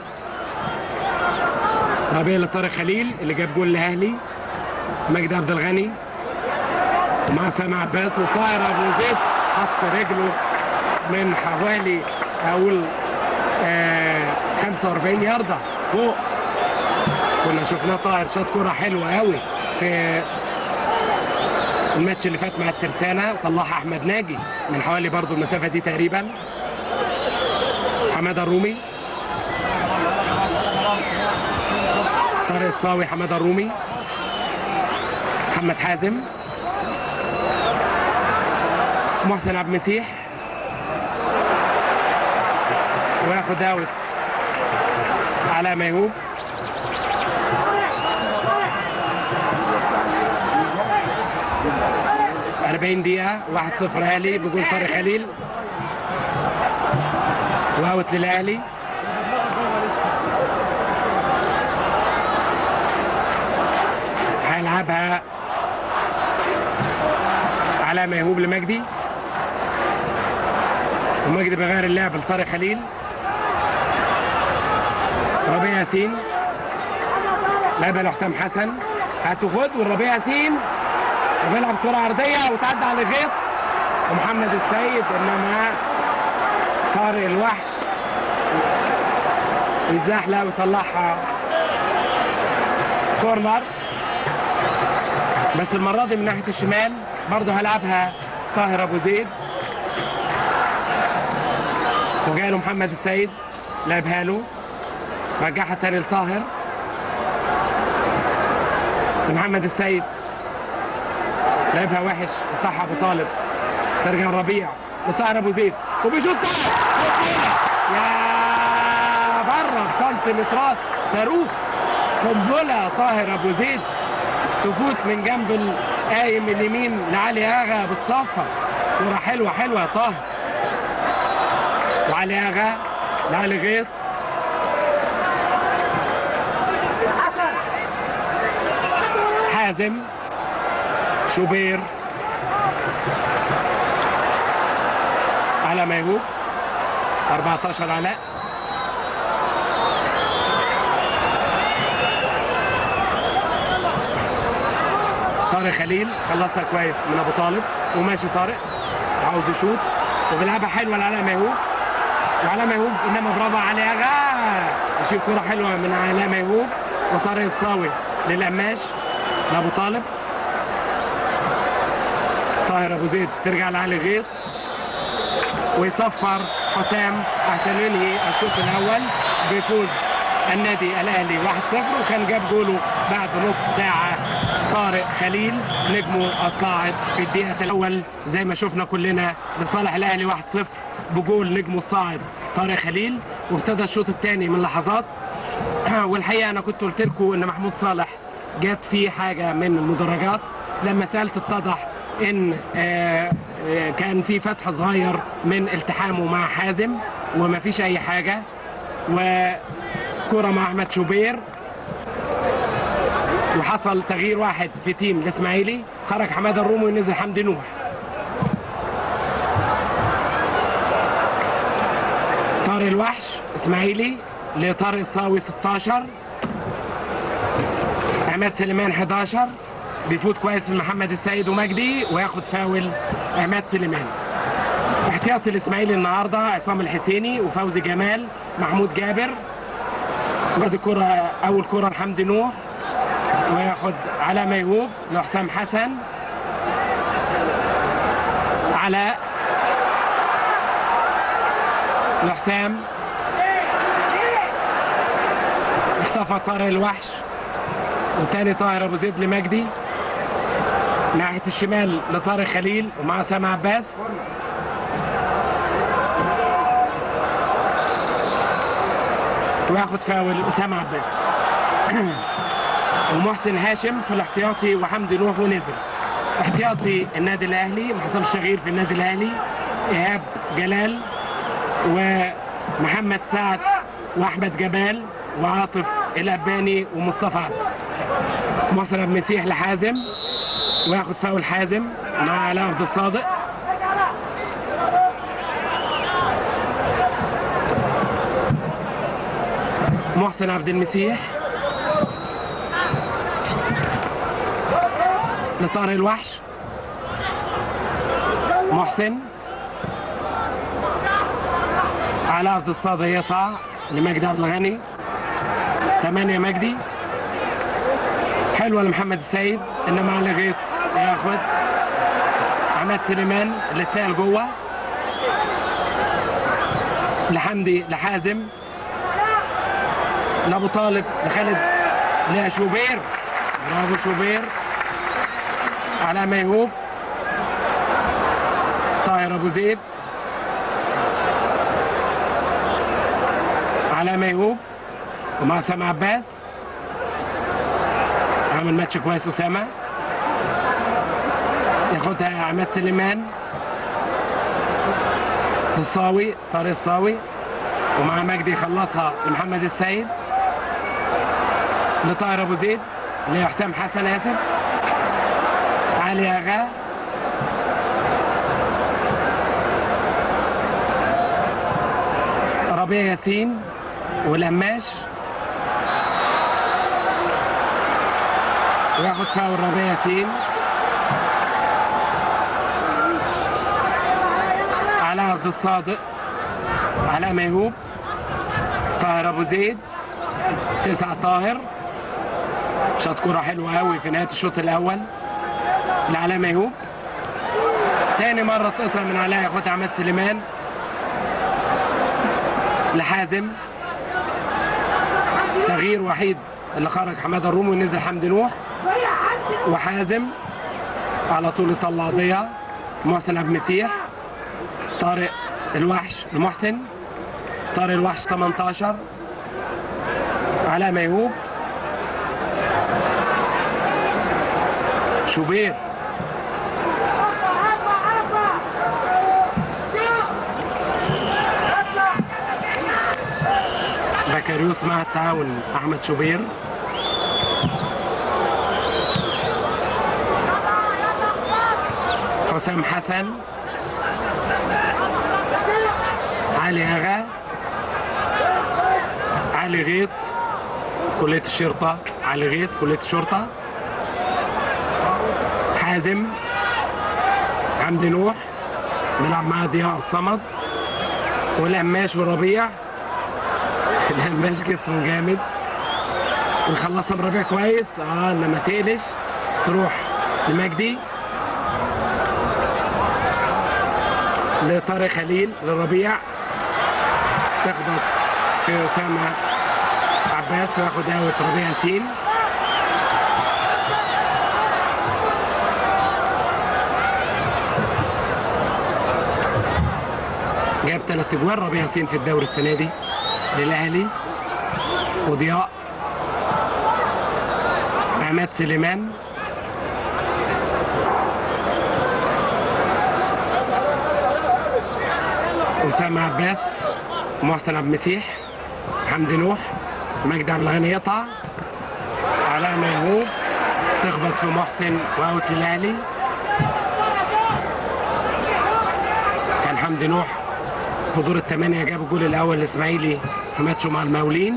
ربيع لطارق خليل اللي جاب جول الاهلي مجدي عبد الغني مع سامع عباس وطاهر ابو زيد حط رجله من حوالي اقول آه 45 ياردة فوق كنا شفناه طاهر شاط كوره حلوه قوي في الماتش اللي فات مع الترسانة طلعها احمد ناجي من حوالي برضو المسافه دي تقريبا حماده الرومي طارق الصاوي حماده الرومي محمد حازم محسن عبد المسيح وياخد اوت على ميهوب أربعين دقيقة واحد صفر أهلي بجول طارق خليل واوت للأهلي هيلعبها على ميهوب لمجدي ومجدي بيغير اللعب لطارق خليل ربيع ياسين لعبها لحسام حسن هتاخد والربيع ياسين وبيلعب كرة عرضية وتعدي على الغيط ومحمد السيد انما طارق الوحش يتزحلق ويطلعها كورنر بس المرة دي من ناحية الشمال برضه هلعبها طاهر ابو زيد وجاي له محمد السيد لعبها له رجعها تاني لطاهر محمد السيد لعبها وحش قطعها ابو طالب ترجع ربيع لطاهر ابو زيد وبيشوط طاهر يا بره بسنتيمترات صاروخ قنبله طاهر ابو زيد تفوت من جنب القايم اليمين لعلي اغا بتصفى كوره حلوه حلوه يا طاهر وعلي اغا لعلي غيط حازم شوبير على ميهوب 14 علاء طارق خليل خلصها كويس من ابو طالب وماشي طارق عاوز يشوط وبيلعبها حلوه لعلاء ميهوب وعلاء ميهوب انما برافو علي اغا يشيل كوره حلوه من علاء ميهوب وطارق الصاوي للقماش لابو طالب طاهر ابو زيد ترجع لعلي غيط ويصفر حسام عشان ينهي الشوط الاول بفوز النادي الاهلي 1-0 وكان جاب جوله بعد نص ساعه طارق خليل نجمه الصاعد في الدقيقه الاول زي ما شفنا كلنا لصالح الاهلي 1-0 بجول نجمه الصاعد طارق خليل وابتدى الشوط الثاني من لحظات والحقيقه انا كنت قلت لكم ان محمود صالح جت فيه حاجه من المدرجات لما سالت اتضح ان آه، آه، كان في فتح صغير من التحامه مع حازم وما فيش اي حاجه وكره مع احمد شوبير وحصل تغيير واحد في تيم الاسماعيلي خرج حماده الرومي ونزل حمدي نوح طارق الوحش اسماعيلي لطارق الصاوي 16 عماد سليمان 11 بيفوت كويس من محمد السيد ومجدي وياخد فاول عماد سليمان احتياطي الاسماعيلي النهارده عصام الحسيني وفوزي جمال محمود جابر وادي كرة اول كرة لحمدي نوح وياخد على ميهوب لحسام حسن علاء لحسام اختفى طارق الوحش وتاني طاهر ابو زيد لمجدي ناحيه الشمال لطارق خليل ومع سامع عباس وياخد فاول اسامه عباس ومحسن هاشم في الاحتياطي وحمدي نوح ونزل احتياطي النادي الاهلي محسن شغير في النادي الاهلي ايهاب جلال ومحمد سعد واحمد جمال وعاطف الاباني ومصطفى عبد محسن عبد المسيح لحازم وياخد فاول حازم مع علاء عبد الصادق محسن عبد المسيح لطارق الوحش محسن علاء عبد الصادق يقطع لمجدي عبد الغني ثمانية مجدي حلوة لمحمد السيد انما على غيط ياخد عماد سليمان اللي اتنقل جوه لحمدي لحازم لابو طالب لخالد لشوبير برافو شوبير على ميهوب طاهر ابو زيد على ميهوب ومع سامع عباس عامل ماتش كويس اسامه ياخدها عماد سليمان الصاوي طارق الصاوي ومع مجدي يخلصها لمحمد السيد لطاهر ابو زيد لحسام حسن اسف علي اغا ربيع ياسين والقماش وياخد فاول ربيع ياسين علاء عبد الصادق علاء ميهوب طاهر ابو زيد تسعة طاهر شاط كرة حلوة قوي في نهاية الشوط الأول لعلاء ميهوب تاني مرة تقطع من علاء ياخدها عماد سليمان لحازم تغيير وحيد اللي خرج حماده الرومي ونزل حمدي نوح وحازم على طول يطلع ضياء محسن عبد المسيح طارق الوحش لمحسن طارق الوحش 18 علاء ميهوب شوبير بكالوريوس مع التعاون احمد شوبير حسام حسن علي اغا علي غيط في كلية الشرطة علي غيط كلية الشرطة حازم حمدي نوح بيلعب معاه ضياء الصمد والقماش وربيع القماش جسمه جامد ويخلصها بربيع كويس اه انما تقلش تروح لمجدي لطارق خليل لربيع تخبط في اسامه عباس وياخد اوت ربيع ياسين جاب ثلاث اجوال ربيع ياسين في الدوري السنه دي للاهلي وضياء عماد سليمان أسامة عباس محسن عبد المسيح حمدي نوح مجدي عبد الغني يقطع علاء ميهوب تخبط في محسن واوت للاهلي كان حمدي نوح في دور الثمانية جاب الجول الأول لإسماعيلي في ماتشه مع المقاولين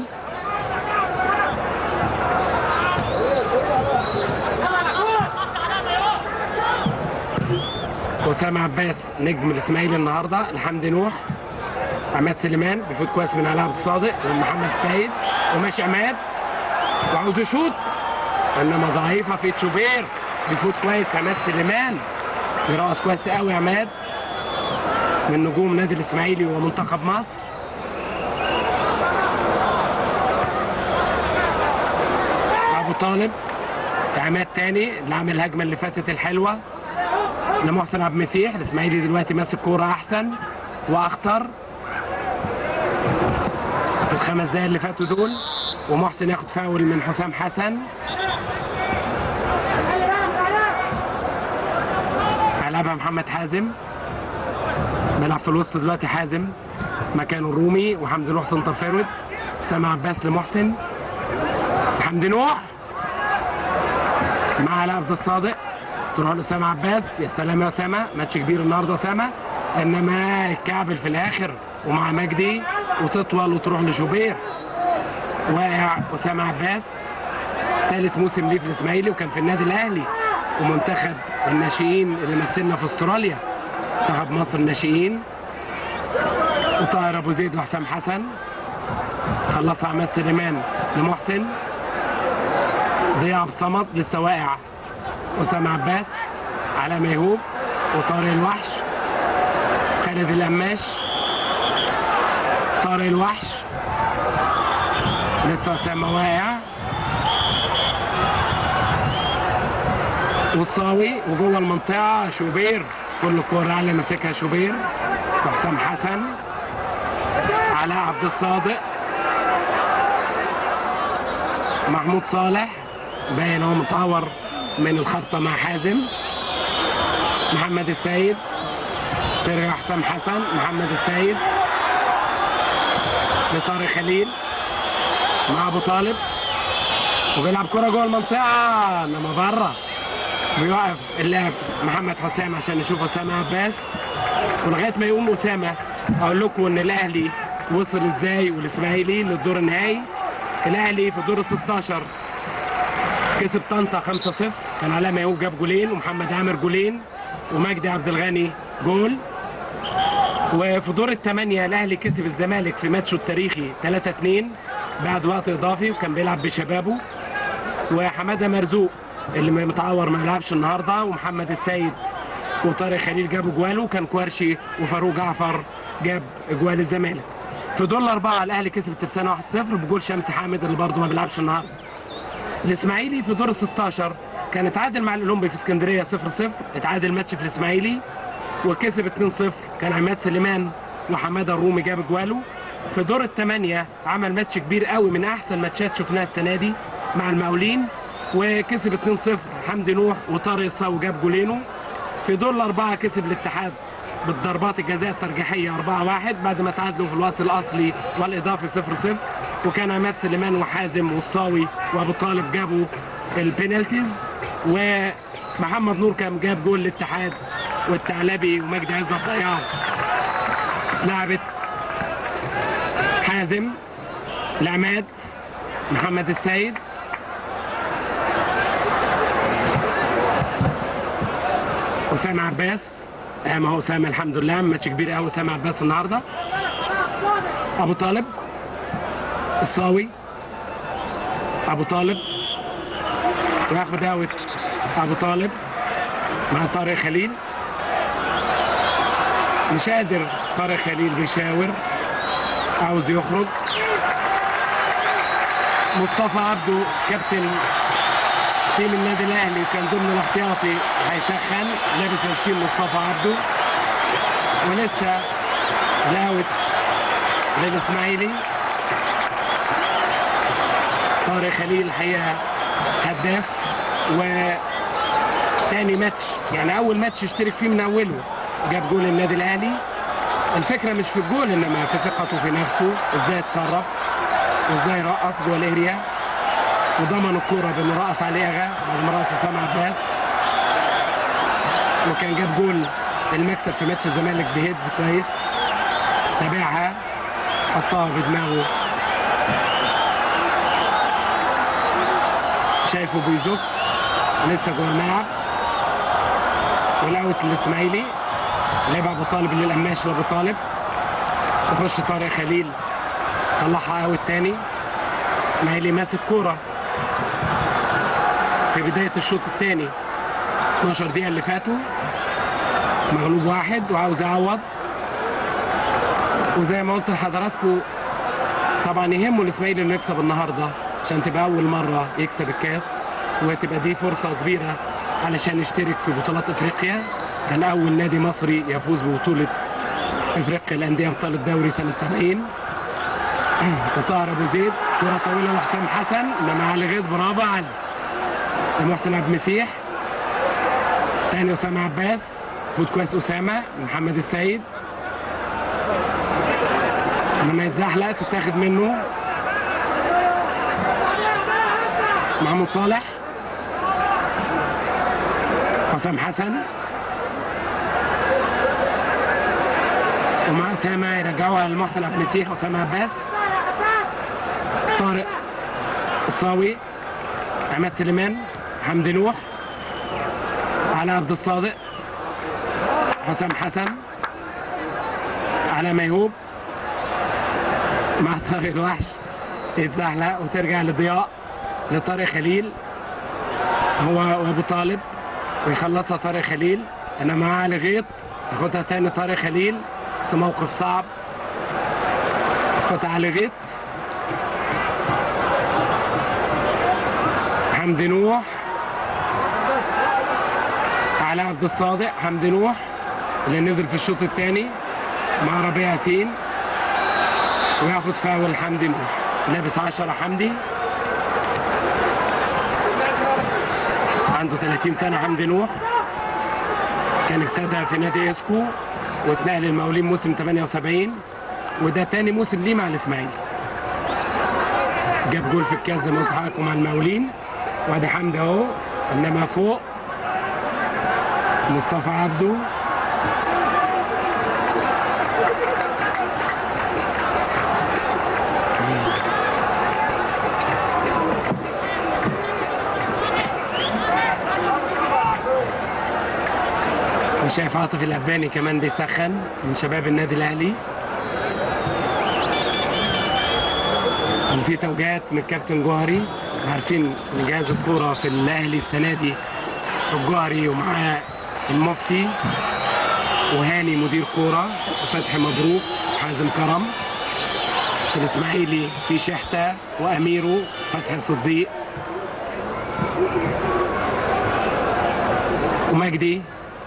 أسامة عباس نجم الإسماعيلي النهاردة لحمدي نوح عماد سليمان بيفوت كويس من علاء عبد الصادق ومحمد السيد وماشي عماد وعاوز يشوط انما ضعيفه في تشوبير بيفوت كويس عماد سليمان بيرقص كويس قوي عماد من نجوم نادي الاسماعيلي ومنتخب مصر ابو طالب عماد تاني اللي عامل الهجمه اللي فاتت الحلوه لمحسن عبد المسيح الاسماعيلي دلوقتي ماسك كوره احسن واخطر في الخمس دقايق اللي فاتوا دول ومحسن ياخد فاول من حسام حسن هيلعبها محمد حازم بيلعب في الوسط دلوقتي حازم مكانه الرومي وحمدي نوح سنتر فيرود اسامه عباس لمحسن حمدي نوح مع علاء عبد الصادق تروح لاسامه عباس يا سلام يا اسامه ماتش كبير النهارده اسامه انما الكعبل في الاخر ومع مجدي وتطول وتروح لشوبير واقع اسامه عباس ثالث موسم ليه في الاسماعيلي وكان في النادي الاهلي ومنتخب الناشئين اللي مثلنا في استراليا منتخب مصر الناشئين وطاهر ابو زيد وحسام حسن خلصها عماد سليمان لمحسن ضياء عبد الصمد لسه واقع اسامه عباس على ميهوب وطارق الوحش خالد القماش طارق الوحش لسه اسامه واقع والصاوي وجوه المنطقه شوبير كل الكوره اللي ماسكها شوبير وحسام حسن علاء عبد الصادق محمود صالح باين هو متعور من الخبطه مع حازم محمد السيد ترجع حسام حسن محمد السيد لطارق خليل مع ابو طالب وبيلعب كرة جوه المنطقة انما بره بيوقف اللاعب محمد حسام عشان نشوف اسامة عباس ولغاية ما يقوم اسامة اقول لكم ان الاهلي وصل ازاي والاسماعيلي للدور النهائي الاهلي في دور ال 16 كسب طنطا 5-0 كان علاء ميهوب جاب جولين ومحمد عامر جولين ومجدي عبد الغني جول وفي دور الثمانية الأهلي كسب الزمالك في ماتشه التاريخي 3-2 بعد وقت إضافي وكان بيلعب بشبابه وحمادة مرزوق اللي متعور ما يلعبش النهارده ومحمد السيد وطارق خليل جابوا جواله وكان كوارشي وفاروق جعفر جاب جوال الزمالك في دور الأربعة الأهلي كسب الترسانة 1-0 بجول شمس حامد اللي برضه ما بيلعبش النهارده الإسماعيلي في دور ال 16 كان اتعادل مع الأولمبي في اسكندرية 0-0 اتعادل ماتش في الإسماعيلي وكسب 2-0 كان عماد سليمان وحماده الرومي جاب جواله في دور الثمانية عمل ماتش كبير قوي من أحسن ماتشات شفناها السنة دي مع المقاولين وكسب 2-0 حمدي نوح وطارق الصاوي جاب جولينه في دور الأربعة كسب الاتحاد بالضربات الجزاء الترجيحية 4-1 بعد ما تعادلوا في الوقت الأصلي والإضافي 0-0 وكان عماد سليمان وحازم والصاوي وأبو طالب جابوا البينالتيز ومحمد نور كان جاب جول الاتحاد والثعلبي ومجدي عزت ضيعه لعبت حازم لعماد محمد السيد اسامه عباس قام اهو اسامه الحمد لله ماتش كبير قوي اسامه عباس النهارده ابو طالب الصاوي ابو طالب وياخد اوت ابو طالب مع طارق خليل مش قادر طارق خليل بيشاور عاوز يخرج مصطفى عبده كابتن تيم النادي الاهلي كان ضمن الاحتياطي هيسخن لابس 20 مصطفى عبده ولسه الاوت للاسماعيلي طارق خليل الحقيقه هداف و تاني ماتش يعني اول ماتش يشترك فيه من اوله جاب جول النادي الاهلي الفكره مش في الجول انما في ثقته في نفسه ازاي يتصرف وازاي يرقص جوه الاريا وضمن الكوره بانه رقص عليه اغا بعد ما رقص اسامه عباس وكان جاب جول المكسب في ماتش الزمالك بهيدز كويس تابعها حطها بدماغه شايفه بيزك لسه جوه الملعب والاوت الاسماعيلي لعب ابو طالب للقماش لابو طالب يخش طارق خليل طلعها اوت تاني اسماعيلي ماسك كوره في بدايه الشوط الثاني 12 دقيقه اللي فاتوا مغلوب واحد وعاوز يعوض وزي ما قلت لحضراتكم طبعا يهمه الاسماعيلي انه يكسب النهارده عشان تبقى اول مره يكسب الكاس وتبقى دي فرصه كبيره علشان يشترك في بطولات افريقيا كان اول نادي مصري يفوز ببطوله افريقيا الانديه ابطال الدوري سنه 70 وطاهر ابو زيد كره طويله لحسام حسن انما علي غيط برافو علي محسن عبد المسيح تاني اسامه عباس فوت كويس اسامه محمد السيد لما يتزحلق تتاخد منه محمود صالح حسام حسن ومع اسامه يرجعوها لمحسن عبد المسيح اسامه عباس طارق الصاوي عماد سليمان حمدي نوح على عبد الصادق حسام حسن على ميهوب مع طارق الوحش يتزحلق وترجع لضياء لطارق خليل هو وابو طالب ويخلصها طارق خليل انما مع علي غيط ياخدها تاني طارق خليل بس موقف صعب ياخدها علي غيط حمدي نوح على عبد الصادق حمدي نوح اللي نزل في الشوط الثاني مع ربيع ياسين وياخد فاول حمدي نوح لابس 10 حمدي عنده 30 سنة حمدي نوح كان ابتدى في نادي اسكو واتنقل المقاولين موسم 78 وده تاني موسم ليه مع الاسماعيلي جاب جول في الكاس زي ما قلت لحضراتكم مع المقاولين وادي حمدي اهو انما فوق مصطفى عبده وشايف عاطف الأباني كمان بيسخن من شباب النادي الأهلي وفي توجيهات من الكابتن جوهري عارفين ان جهاز الكوره في الاهلي السنه دي الجوهري ومعاه المفتي وهاني مدير كوره وفتحي مبروك حازم كرم في الاسماعيلي في شحته واميرو فتحي صديق ومجدي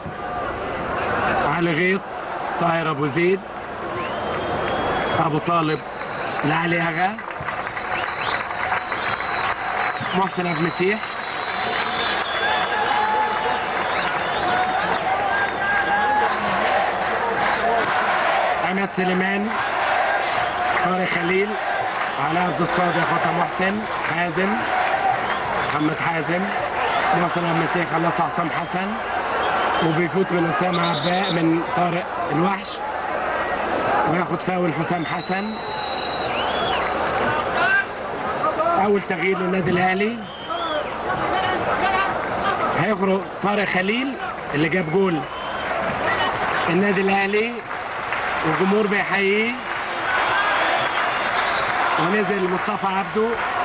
علي غيط طاهر ابو زيد ابو طالب لعلي اغا محسن عبد المسيح عماد سليمان طارق خليل علاء عبد الصادق فتى محسن حازم محمد حازم محسن عبد المسيح خلص عصام حسن وبيفوت من اسامه عباء من طارق الوحش وياخد فاول حسام حسن اول تغيير للنادي الاهلي هيخرج طارق خليل اللي جاب جول النادي الاهلي والجمهور بيحييه ونزل مصطفى عبده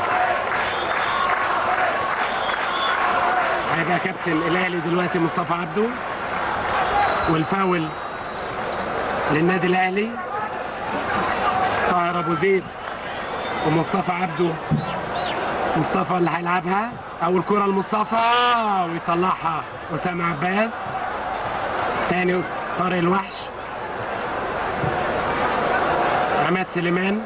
هيبقى كابتن الاهلي دلوقتي مصطفى عبده والفاول للنادي الاهلي طاهر ابو زيد ومصطفى عبده مصطفى اللي هيلعبها اول كره لمصطفى ويطلعها اسامه عباس تاني طارق الوحش عماد سليمان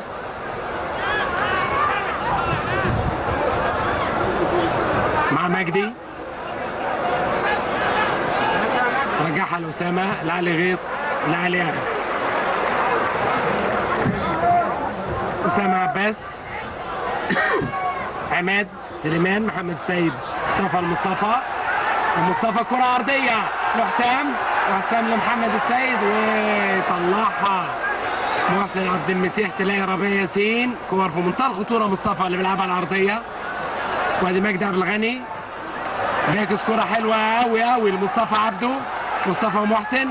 مع مجدي رجعها لأسامة لعلي غيط لعلي أغا أسامة عباس عماد سليمان محمد سيد مصطفى المصطفى ومصطفى كرة عرضية لحسام وحسام لمحمد السيد وطلعها محسن عبد المسيح تلاقي ربيع ياسين كور في منتهى الخطورة مصطفى اللي بيلعبها العرضية وادي مجدي عبد الغني بيعكس كرة حلوة قوي قوي لمصطفى عبده مصطفى محسن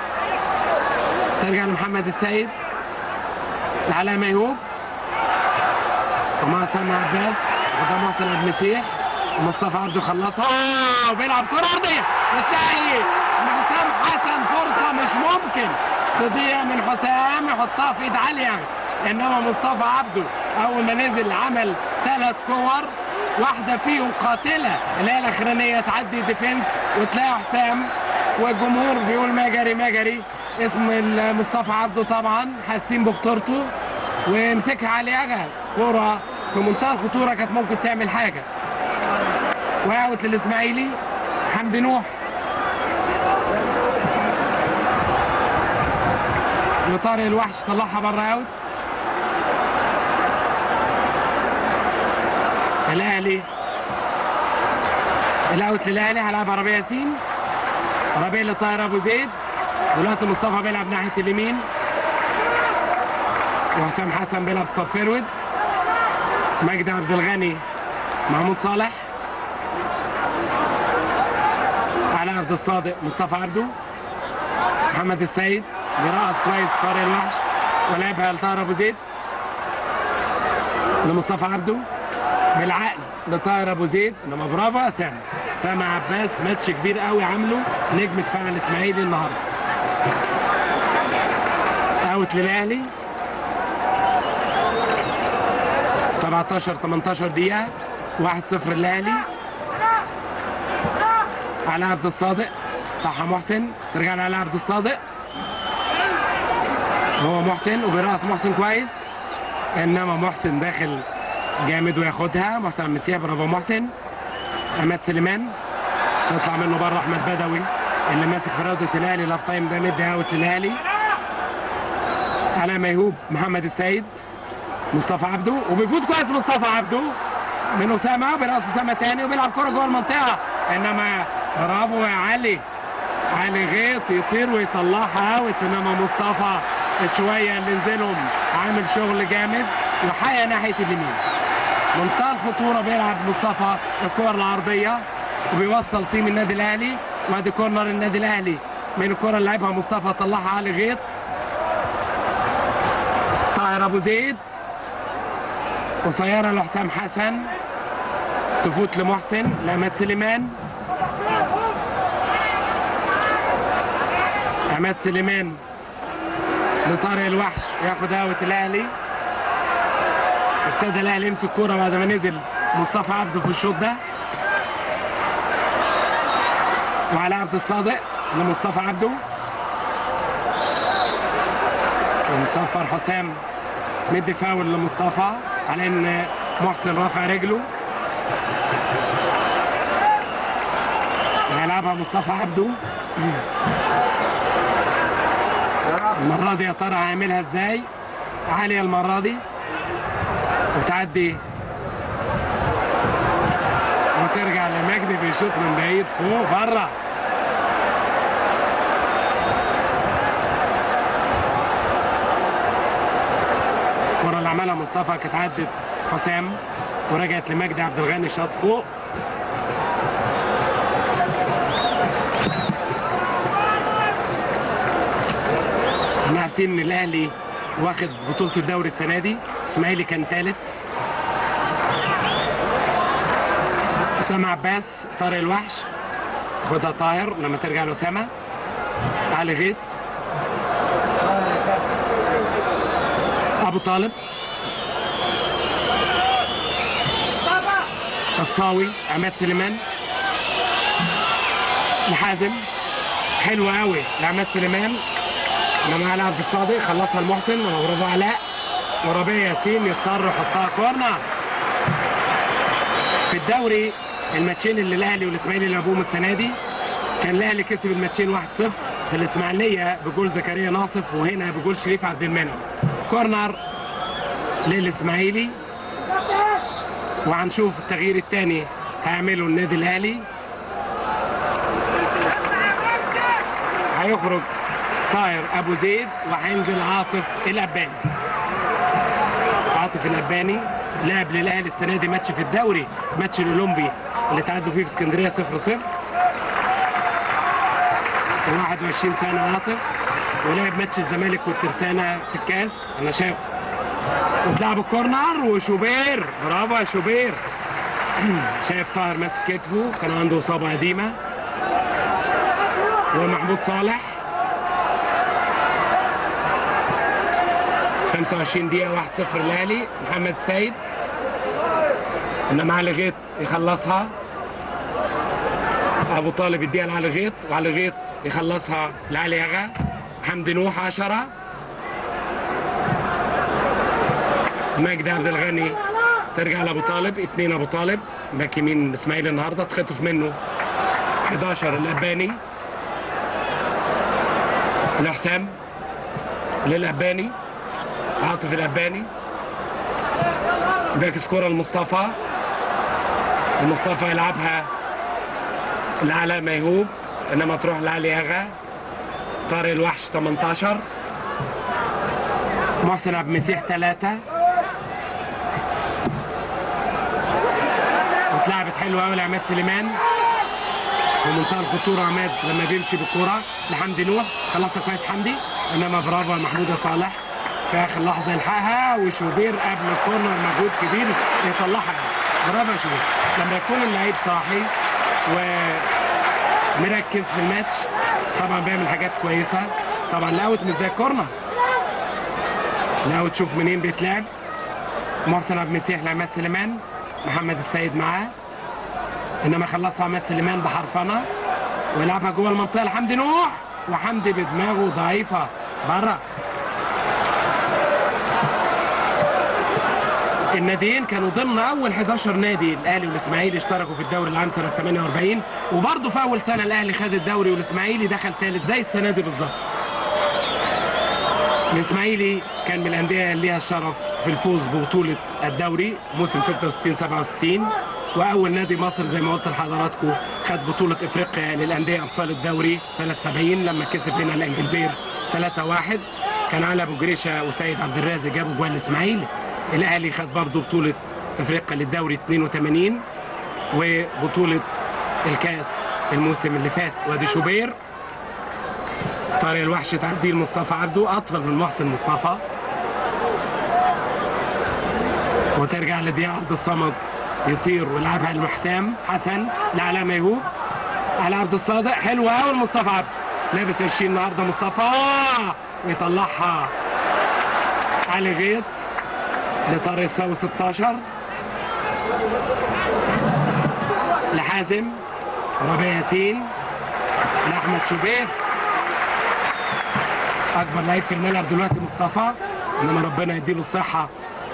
ترجع لمحمد السيد لعلاء ميهوب ومع سامع عباس وده محسن عبد المسيح مصطفى عبده خلصها آه، وبيلعب كرة أرضية وتلاقي من حسام حسن فرصة مش ممكن تضيع من حسام يحطها في ايد عالية انما مصطفى عبده اول ما نزل عمل ثلاث كور واحدة فيهم قاتلة اللي هي الأخرانية تعدي ديفنس وتلاقي حسام والجمهور بيقول ما جري ما جري اسم مصطفى عبده طبعا حاسين بخطورته ومسكها علي أغا كرة في منتهى الخطورة كانت ممكن تعمل حاجة واوت للإسماعيلي حمدي نوح وطارق الوحش طلعها بره اوت الاهلي الاوت للاهلي هيلعب ربيع ياسين ربيع لطاهر ابو زيد دلوقتي مصطفى بيلعب ناحيه اليمين وحسام حسن بيلعب ستار فيرود مجدي عبد الغني محمود صالح على عبد الصادق مصطفى عبده محمد السيد بيرقص كويس طارق الوحش ولعبها لطاهر ابو زيد لمصطفى عبده بالعقل لطاهر ابو زيد انما برافو يا سامي سامي عباس ماتش كبير قوي عامله نجم دفاع الاسماعيلي النهارده اوت للاهلي 17 18 دقيقة 1-0 للاهلي على عبد الصادق طه محسن ترجع على عبد الصادق هو محسن وبيرقص محسن كويس انما محسن داخل جامد وياخدها محسن مسيح برافو محسن عماد سليمان تطلع منه بره احمد بدوي اللي ماسك في روضه الاهلي لاف تايم ده مدي اوت للاهلي على ميهوب محمد السيد مصطفى عبده وبيفوت كويس مصطفى عبده من اسامه وبيرقص اسامه تاني وبيلعب كره جوه المنطقه انما برافو يا علي علي غيط يطير ويطلعها اوت انما مصطفى شويه اللي نزلهم عامل شغل جامد وحيا ناحيه اليمين منتهى الخطوره بيلعب مصطفى الكور العرضيه وبيوصل تيم النادي الاهلي وادي كورنر النادي الاهلي من الكره اللي لعبها مصطفى طلعها علي غيط طاهر ابو زيد قصيره لحسام حسن تفوت لمحسن لعماد سليمان عماد سليمان لطارق الوحش ياخد اوت الاهلي ابتدى الاهلي يمسك كوره بعد ما نزل مصطفى عبده في الشوط ده وعلى عبد الصادق لمصطفى عبده ومصفر حسام مدي فاول لمصطفى على ان محسن رافع رجله هيلعبها مصطفى عبده المرة دي يا ترى هيعملها ازاي؟ عالية المرة دي وتعدي وترجع لمجدي بيشوط من بعيد فوق بره الكرة اللي عملها مصطفى كانت عدت حسام ورجعت لمجدي عبد الغني شاط فوق احنا عارفين ان الاهلي واخد بطولة الدوري السنة دي اسماعيلي كان ثالث أسامة عباس طارق الوحش خدها طاهر لما ترجع لأسامة علي غيط أبو طالب الصاوي عماد سليمان لحازم حلوة قوي لعماد سليمان انما على عبد الصادق خلصها المحسن وبرافو علاء وربيع ياسين يضطر يحطها كورنر في الدوري الماتشين اللي الاهلي والاسماعيلي لعبوهم السنه دي كان الاهلي كسب الماتشين 1-0 في الاسماعيليه بجول زكريا ناصف وهنا بجول شريف عبد المنعم كورنر للاسماعيلي وهنشوف التغيير الثاني هيعمله النادي الاهلي هيخرج طاهر ابو زيد وهينزل عاطف الاباني عاطف الاباني لعب للاهلي السنه دي ماتش في الدوري ماتش الاولمبي اللي تعادلوا فيه في اسكندريه 0 0 21 سنه عاطف ولعب ماتش الزمالك والترسانه في الكاس انا شايف وتلعب الكورنر وشوبير برافو يا شوبير شايف طاهر ماسك كتفه كان عنده اصابه قديمه ومحمود صالح 25 دقيقة 1-0 الأهلي محمد السيد إنما علي غيط يخلصها أبو طالب يديها لعلي غيط وعلي غيط يخلصها لعلي يغا حمدي نوح 10 مجدي عبد الغني ترجع لأبو طالب اتنين أبو طالب باك يمين إسماعيل النهاردة اتخطف منه 11 الأباني لحسام للأباني عاطف الأباني باكس كرة لمصطفى المصطفى يلعبها لعلى ميهوب انما تروح لعلي اغا طارق الوحش 18 محسن عبد المسيح 3 واتلعبت حلوه قوي لعماد سليمان في منتهى الخطوره عماد لما بيمشي بالكوره لحمدي نوح خلصها كويس حمدي انما برافو يا محمود يا صالح في اخر لحظه يلحقها وشوبير قبل الكورنر مجهود كبير يطلعها برافو يا شوبير لما يكون اللعيب صاحي ومركز في الماتش طبعا بيعمل حاجات كويسه طبعا الاوت مش زي الكورنر الاوت تشوف منين بيتلعب محسن عبد المسيح لعماد سليمان محمد السيد معاه انما خلصها عماد سليمان بحرفنه ويلعبها جوه المنطقه لحمدي نوح وحمدي بدماغه ضعيفه بره الناديين كانوا ضمن اول 11 نادي الاهلي والاسماعيلي اشتركوا في الدوري العام سنه 48 وبرضه في اول سنه الاهلي خد الدوري والاسماعيلي دخل ثالث زي السنه دي بالظبط. الاسماعيلي كان من الانديه اللي ليها الشرف في الفوز ببطوله الدوري موسم 66 67 واول نادي مصر زي ما قلت لحضراتكم خد بطوله افريقيا للانديه ابطال الدوري سنه 70 لما كسب هنا الانجلبير 3-1 كان علي ابو جريشه وسيد عبد الرازق جابوا جوال الاسماعيلي الاهلي خد برضه بطوله افريقيا للدوري 82 وبطوله الكاس الموسم اللي فات وادي شوبير طارق الوحش تعديل مصطفى عبده اطول من محسن مصطفى وترجع لضياء عبد الصمد يطير ويلعبها لحسام حسن لعلاء ميهوب على عبد الصادق حلوه قوي لمصطفى عبده لابس 20 النهارده مصطفى ويطلعها علي غيط لطارق الساوي 16 لحازم ربيع ياسين لاحمد شوبير اكبر لعيب في الملعب دلوقتي مصطفى انما ربنا يديله الصحه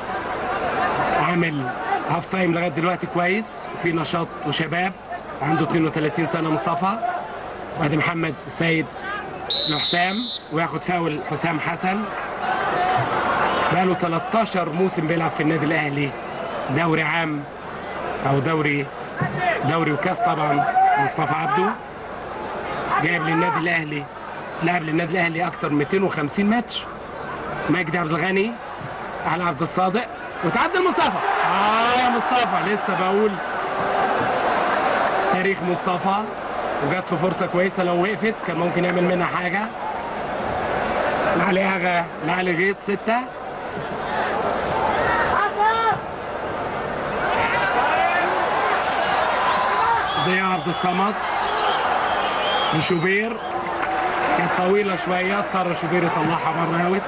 عامل هاف تايم لغايه دلوقتي كويس وفي نشاط وشباب عنده 32 سنه مصطفى وادي محمد السيد لحسام وياخد فاول حسام حسن بقاله 13 موسم بيلعب في النادي الاهلي دوري عام او دوري دوري وكاس طبعا مصطفى عبده جايب للنادي الاهلي لعب للنادي الاهلي اكتر من 250 ماتش مجدي عبد الغني على عبد الصادق وتعدل مصطفى اه يا مصطفى لسه بقول تاريخ مصطفى وجات له فرصه كويسه لو وقفت كان ممكن يعمل منها حاجه لعلي اغا لعلي غيط سته ضياء عبد الصمد لشوبير كانت طويلة شوية اضطر شوبير يطلعها بره اوت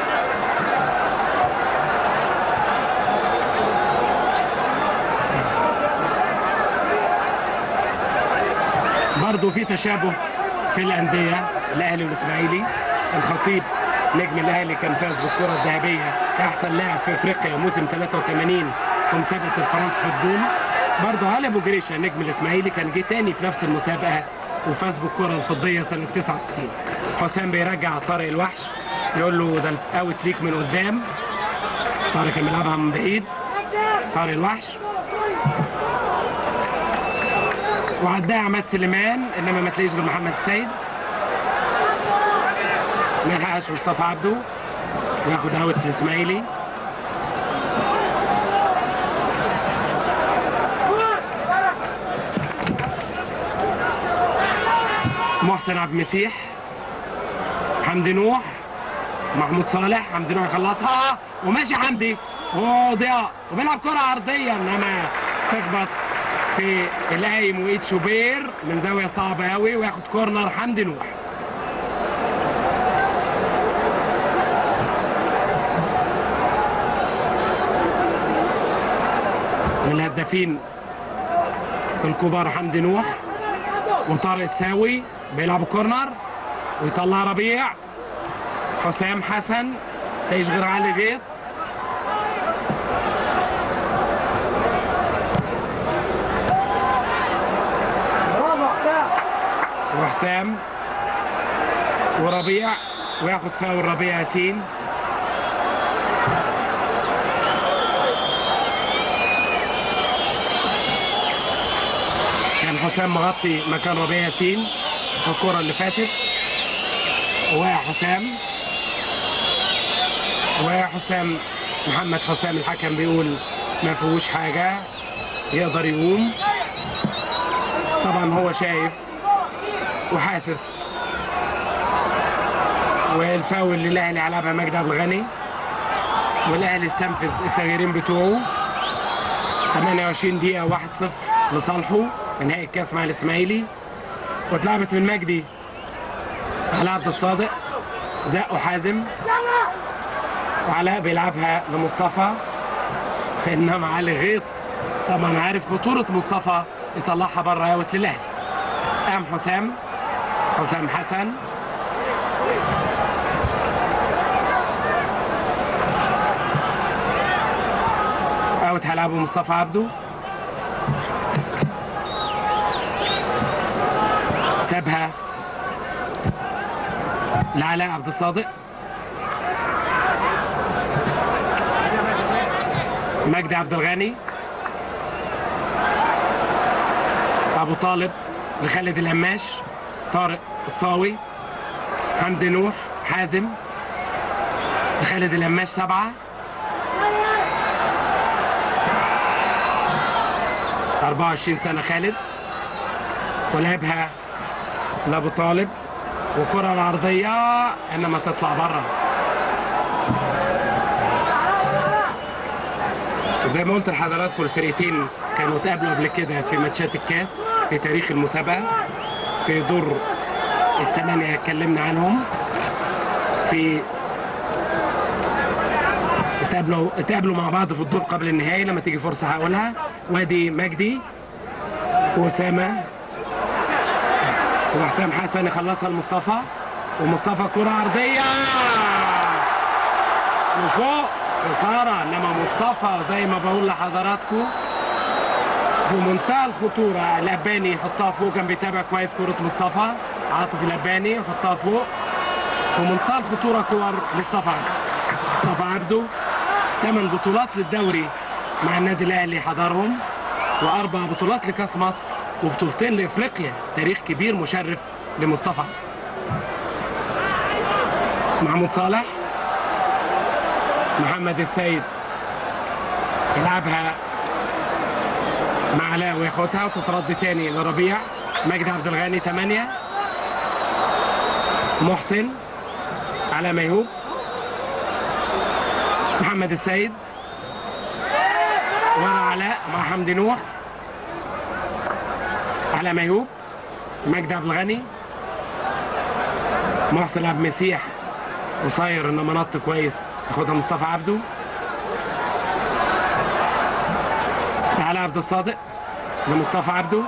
برضه في تشابه في الأندية الأهلي والإسماعيلي الخطيب نجم الأهلي كان فاز بالكرة الذهبية كأحسن لاعب في أفريقيا موسم 83 في مسابقة الفرنسا فوتبول برضه علي أبو جريشة نجم الإسماعيلي كان جه تاني في نفس المسابقة وفاز بالكرة الفضية سنة 69 حسام بيرجع طارق الوحش يقول له ده الاوت ليك من قدام طارق كان بيلعبها من بعيد طارق الوحش وعداها عماد سليمان انما ما تلاقيش غير محمد السيد ما يلحقش مصطفى عبده وياخد اوت الاسماعيلي محسن عبد المسيح حمدي نوح محمود صالح حمدي نوح يخلصها وماشي حمدي وضياء وبيلعب كرة عرضية انما تخبط في القايم وايد شوبير من زاويه صعبه قوي وياخد كورنر حمدي نوح من الهدافين الكبار حمدي نوح وطارق الساوي بيلعبوا كورنر ويطلع ربيع حسام حسن تلاقيش غير علي غيط برافو حسام وحسام وربيع وياخد فاول ربيع ياسين كان حسام مغطي مكان ربيع ياسين في الكرة اللي فاتت وقع حسام وقع حسام محمد حسام الحكم بيقول ما فيهوش حاجة يقدر يقوم طبعا هو شايف وحاسس والفاول اللي الاهلي علبها مجدي عبد الغني والاهلي استنفذ التغييرين بتوعه 28 دقيقة 1-0 لصالحه في نهائي الكاس مع الاسماعيلي واتلعبت من مجدي على عبد الصادق زقه حازم وعلاء بيلعبها لمصطفى انما علي غيط طبعا عارف خطورة مصطفى يطلعها بره اوت للاهلي قام حسام حسام حسن اوت هيلعبه مصطفى عبده سابها لعلاء عبد الصادق مجدي عبد الغني ابو طالب لخالد القماش طارق الصاوي حمدي نوح حازم لخالد القماش سبعه 24 سنة خالد ولعبها لأبو طالب وكرة العرضية إنما تطلع بره زي ما قلت لحضراتكم الفرقتين كانوا اتقابلوا قبل كده في ماتشات الكاس في تاريخ المسابقة في دور الثمانية اتكلمنا عنهم في اتقابلوا اتقابلوا مع بعض في الدور قبل النهائي لما تيجي فرصة هقولها وادي مجدي وأسامة وحسام حسن يخلصها لمصطفى ومصطفى كرة عرضية وفوق إثارة إنما مصطفى زي ما بقول لحضراتكم في منتهى الخطورة الأباني يحطها فوق كان بيتابع كويس كرة مصطفى عاطف الأباني يحطها فوق في منتهى الخطورة كور مصطفى عبده مصطفى عبده ثمان بطولات للدوري مع النادي الأهلي حضرهم وأربع بطولات لكأس مصر وبطولتين لإفريقيا تاريخ كبير مشرف لمصطفى عبده محمود صالح محمد السيد يلعبها مع علاء وياخدها وتترد تاني لربيع مجدي عبد الغني 8 محسن على ميهوب محمد السيد ورا علاء مع حمدي نوح على ميهوب مجدي عبد الغني محسن عبد المسيح قصير انما نط كويس ياخدها مصطفى عبده على عبد الصادق لمصطفى عبده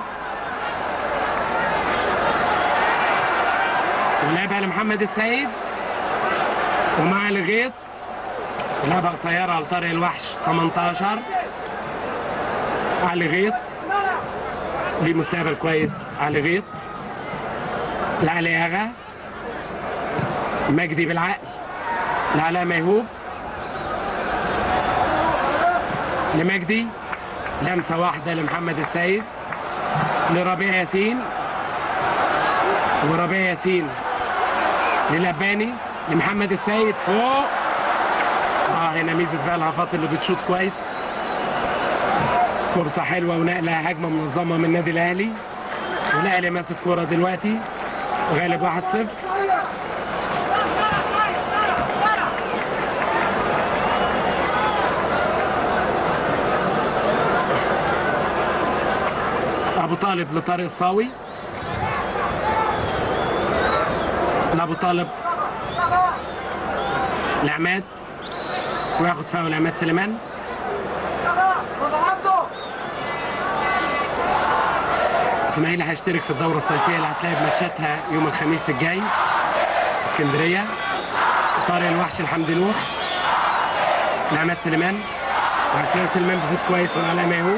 ولعبها لمحمد السيد ومع الغيط لعبة قصيرة على طارق الوحش 18 علي غيط ليه مستقبل كويس علي غيط لعلي اغا مجدي بالعقل لعلاء ميهوب لمجدي لمسة واحدة لمحمد السيد لربيع ياسين وربيع ياسين للباني لمحمد السيد فوق اه هنا ميزة بقى الهفاط اللي بتشوط كويس فرصة حلوة ونقلة هجمة منظمة من النادي الأهلي والأهلي ماسك كورة دلوقتي غالب 1-0 ابو طالب لطارق الصاوي لابو طالب لعماد وياخد فاول عماد سليمان اسماعيلي هيشترك في الدوره الصيفيه اللي هتلعب ماتشاتها يوم الخميس الجاي في اسكندريه طارق الوحش الحمد نوح لعماد سليمان وحسين سليمان بيفوت كويس من علاء ماهو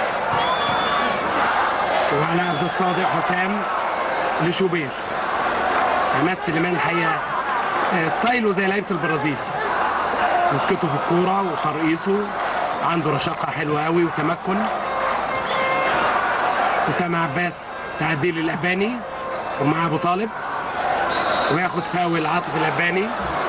وعلاء عبد الصادق حسام لشوبير عماد سليمان الحقيقه آه، ستايله زي لعيبه البرازيل مسكته في الكوره وترقيصه عنده رشاقه حلوه قوي وتمكن اسامه عباس تعديل الاباني ومع ابو طالب وياخد فاول عاطف الاباني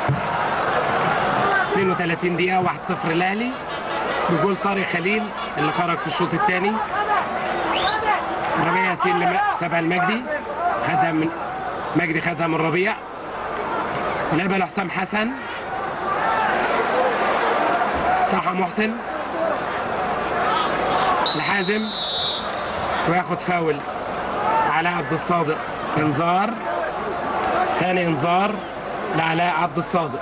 32 دقيقه 1-0 الاهلي بجول طارق خليل اللي خرج في الشوط الثاني ربيع ياسين لم- سبع المجدي خدها من مجدي خدها من ربيع ولعبها لحسام حسن طه محسن لحازم وياخد فاول علاء عبد الصادق انذار تاني انذار لعلاء عبد الصادق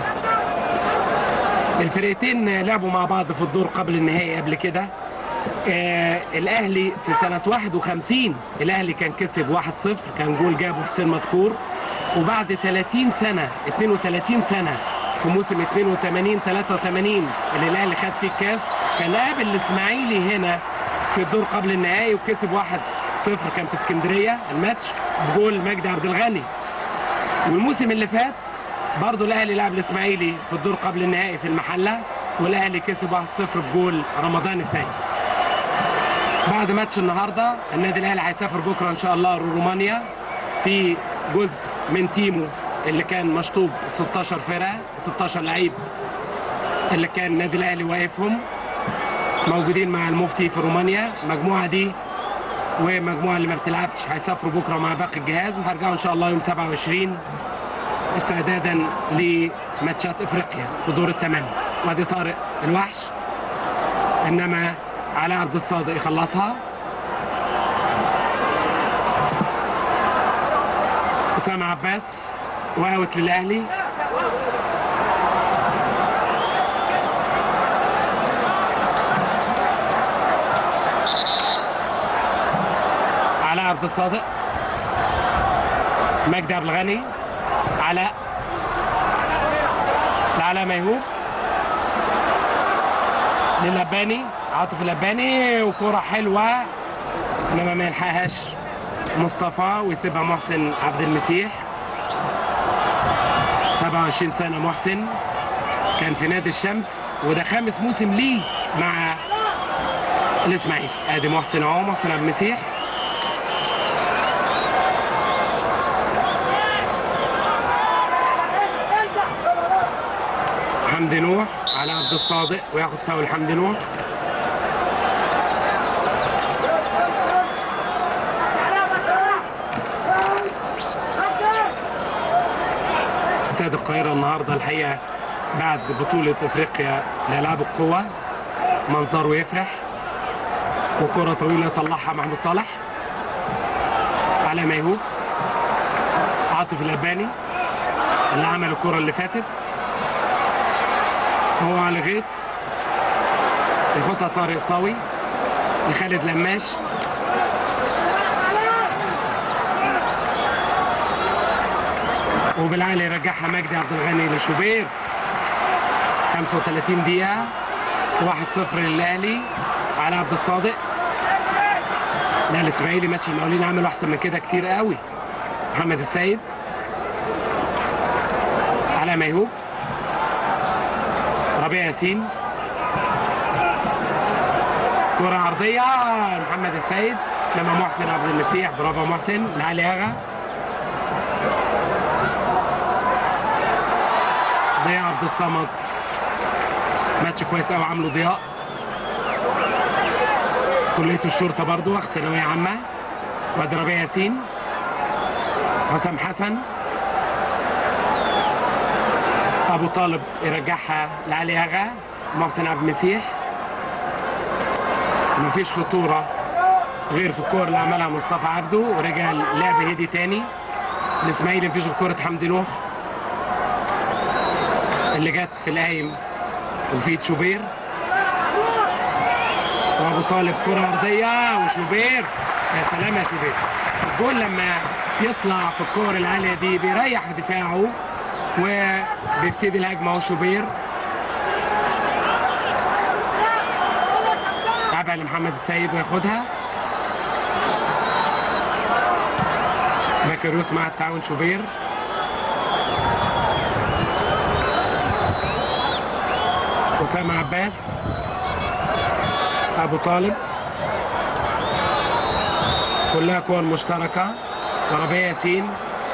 الفرقتين لعبوا مع بعض في الدور قبل النهائي قبل كده آه الاهلي في سنه 51 الاهلي كان كسب 1-0 كان جول جابه حسين مدكور وبعد 30 سنه 32 سنه في موسم 82 83 اللي الاهلي خد فيه الكاس كان قابل الاسماعيلي هنا في الدور قبل النهائي وكسب 1-0 كان في اسكندريه الماتش بجول مجدي عبد الغني والموسم اللي فات برضه الاهلي لعب الاسماعيلي في الدور قبل النهائي في المحله والاهلي كسب 1-0 بجول رمضان السيد بعد ماتش النهارده النادي الاهلي هيسافر بكره ان شاء الله رومانيا في جزء من تيمه اللي كان مشطوب 16 فرقه 16 لعيب اللي كان النادي الاهلي واقفهم موجودين مع المفتي في رومانيا المجموعه دي ومجموعه اللي ما بتلعبش هيسافروا بكره مع باقي الجهاز وهيرجعوا ان شاء الله يوم 27 استعدادا لماتشات افريقيا في دور الثمانيه وادي طارق الوحش انما علاء عبد الصادق يخلصها اسامه عباس واوت للاهلي علاء عبد الصادق مجدي عبد الغني علاء لعلاء ميهوب للباني عاطف اللباني وكرة حلوة انما ما يلحقهاش مصطفى ويسيبها محسن عبد المسيح 27 سنة محسن كان في نادي الشمس وده خامس موسم ليه مع الاسماعيلي ادي محسن اهو محسن عبد المسيح حمدي نوح على عبد الصادق وياخد فاول حمدي نوح استاد القاهرة النهاردة الحقيقة بعد بطولة افريقيا لألعاب القوة منظره يفرح وكرة طويلة طلعها محمود صالح على ميهوب عاطف الأباني اللي عمل الكرة اللي فاتت هو على غيط ياخدها طارق صاوي لخالد لماش وبالعالي يرجعها مجدي عبد الغني لشوبير 35 دقيقة 1-0 للأهلي على عبد الصادق لا الإسماعيلي ماتش المقاولين عملوا أحسن من كده كتير قوي محمد السيد على ميهوب ربيع ياسين كرة عرضية محمد السيد لما محسن عبد المسيح برافو محسن لعلي اغا ضياء عبد الصمد ماتش كويس قوي عامله ضياء كلية الشرطة برضو أخ ثانوية عامة وادي ربيع ياسين حسام حسن ابو طالب يرجعها لعلي اغا محسن عبد المسيح مفيش خطوره غير في الكور اللي عملها مصطفى عبده ورجع اللعب هدي تاني الاسماعيلي مفيش غير كوره حمدي نوح اللي جت في القايم وفي شوبير وابو طالب كره ارضيه وشوبير يا سلام يا شوبير الجول لما يطلع في الكور العاليه دي بيريح دفاعه وبيبتدي الهجمه وشوبير لعبها لمحمد السيد وياخدها ماكروس مع التعاون شوبير أسامة عباس أبو طالب كلها كور مشتركة وربيع ياسين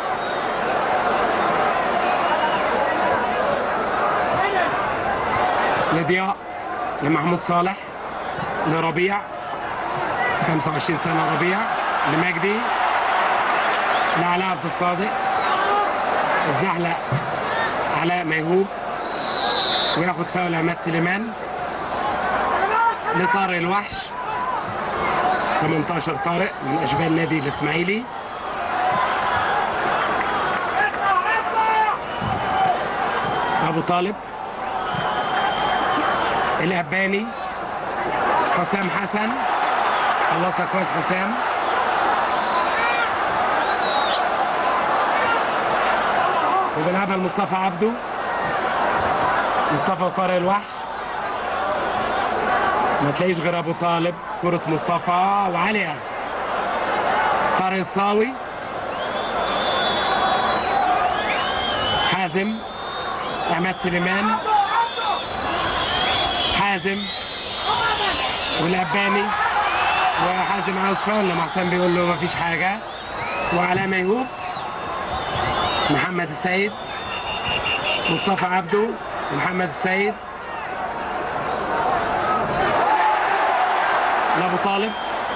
لضياء لمحمود صالح لربيع 25 سنة ربيع لمجدي لعلاء عبد الصادق اتزحلق علاء ميهوب وياخد فاول عماد سليمان لطارق الوحش 18 طارق من اشبال النادي الاسماعيلي ابو طالب الاباني حسام حسن خلصها كويس حسام وبيلعبها لمصطفى عبده مصطفى وطارق الوحش ما تلاقيش غير ابو طالب كرة مصطفى وعليا طارق الصاوي حازم عماد سليمان حازم والاباني وحازم عاوز فاول لما حسام بيقول له مفيش حاجه وعلاء ميهوب محمد السيد مصطفى عبده محمد السيد لابو طالب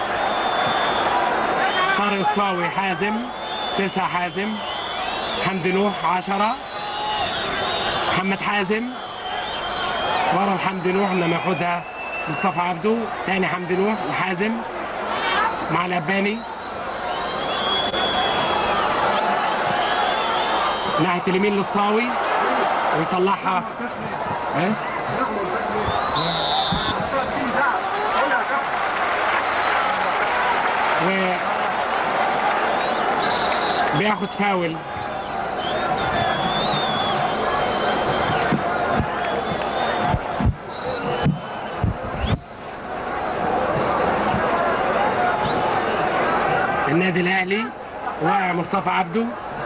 طارق الصاوي حازم تسعة حازم حمدي نوح عشرة محمد حازم ورا الحمدي نوح لما ياخدها مصطفى عبده تاني حمدي نوح وحازم مع الاباني ناحيه اليمين للصاوي ويطلعها ايه و بياخد فاول النادي الاهلي ومصطفى عبده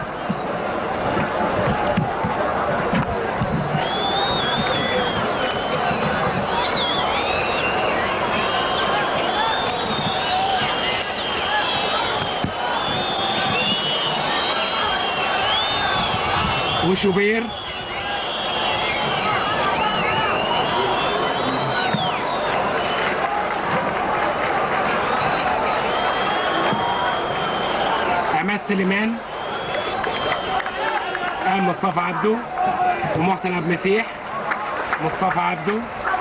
وشوبير عماد سليمان قام مصطفى عبده ومحسن عبد المسيح مصطفى عبده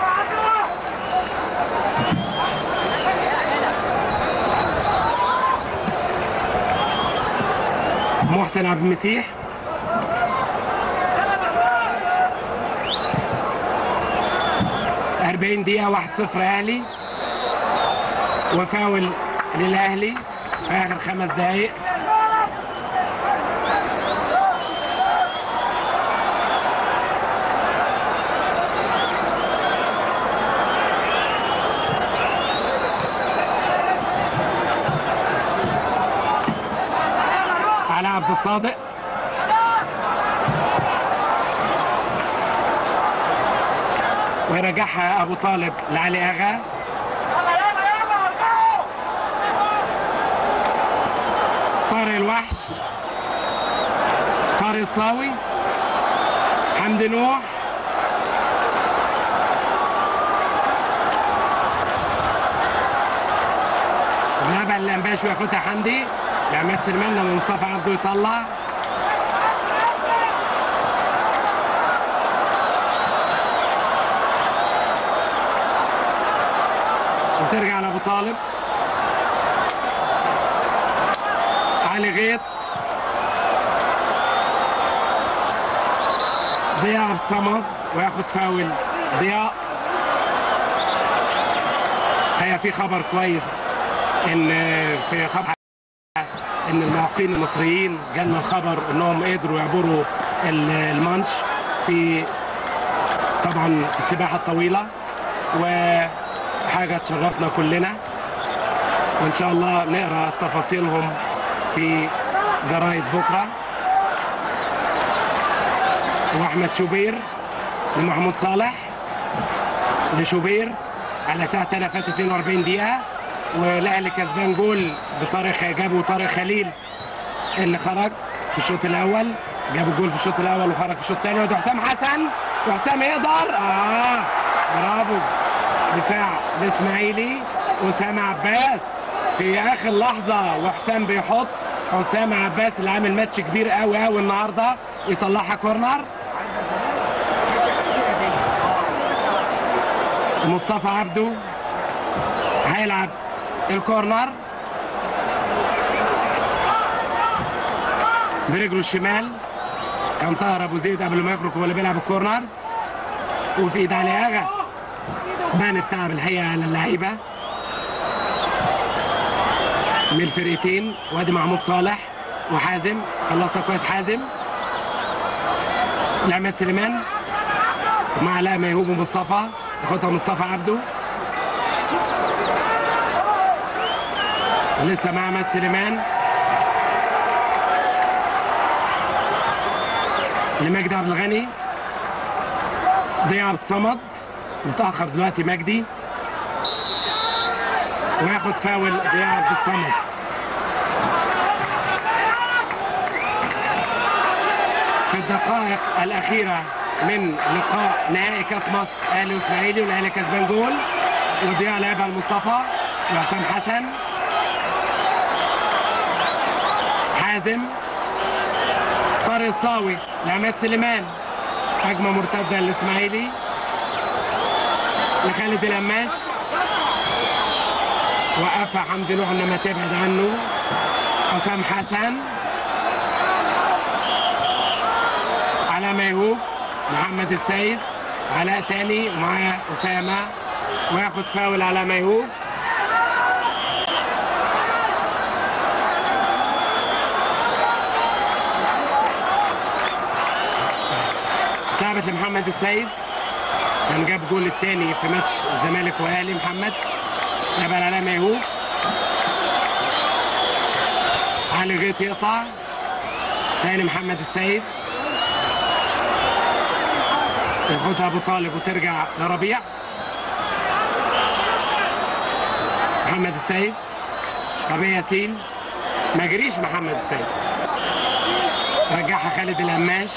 محسن عبد المسيح أربعين دقيقة واحد صفر أهلي وفاول للأهلي في آخر خمس دقايق علاء عبد الصادق ويرجعها ابو طالب لعلي اغا طارق الوحش طارق الصاوي حمدي نوح لعبها اللمباشي وياخدها حمدي لعماد سليمان لما مصطفى عبده يطلع وترجع لابو طالب علي غيط ضياء عبد الصمد وياخد فاول ضياء هي في خبر كويس ان في خبر ان المعوقين المصريين جالنا الخبر انهم قدروا يعبروا ال- المانش في طبعا في السباحه الطويله وحاجه تشرفنا كلنا وان شاء الله نقرا تفاصيلهم في جرايد بكره واحمد شوبير لمحمود صالح لشوبير على ساعه تانية فاتت 42 دقيقه والاهلي كسبان جول بطارق جابوا طارق خليل اللي خرج في الشوط الاول جابوا جول في الشوط الاول وخرج في الشوط الثاني وده حسام حسن وحسام يقدر اه برافو دفاع الاسماعيلي اسامه عباس في اخر لحظه وحسام بيحط حسام عباس اللي عامل ماتش كبير قوي قوي النهارده يطلعها كورنر مصطفى عبده هيلعب الكورنر برجله الشمال كان طاهر ابو زيد قبل ما يخرج هو اللي بيلعب الكورنرز وفي ايد علي اغا بان التعب الحقيقه على اللعيبه من الفرقتين وادي محمود صالح وحازم خلصها كويس حازم لعماد سليمان مع علاء ميهوب ومصطفى ياخدها مصطفى عبده لسه مع عماد سليمان لمجدي عبد الغني ضياء عبد الصمد متاخر دلوقتي مجدي وياخد فاول ضياء عبد الصمد في الدقائق الاخيره من لقاء نهائي كاس مصر اهلي واسماعيلي والاهلي كسبان جول وضياء لعبها لمصطفى وحسام حسن حازم طارق الصاوي لعماد سليمان هجمه مرتده للاسماعيلي لخالد القماش وقفها حمدي نوح انما تبعد عنه حسام حسن على ميهوب محمد السيد علاء تاني ومعاه اسامه وياخد فاول على ميهوب اتلعبت لمحمد السيد كان جاب جول الثاني في ماتش الزمالك واهلي محمد لعبها على ميهوب علي غيط يقطع تاني محمد السيد ياخدها ابو طالب وترجع لربيع محمد السيد ربيع ياسين ما جريش محمد السيد رجعها خالد القماش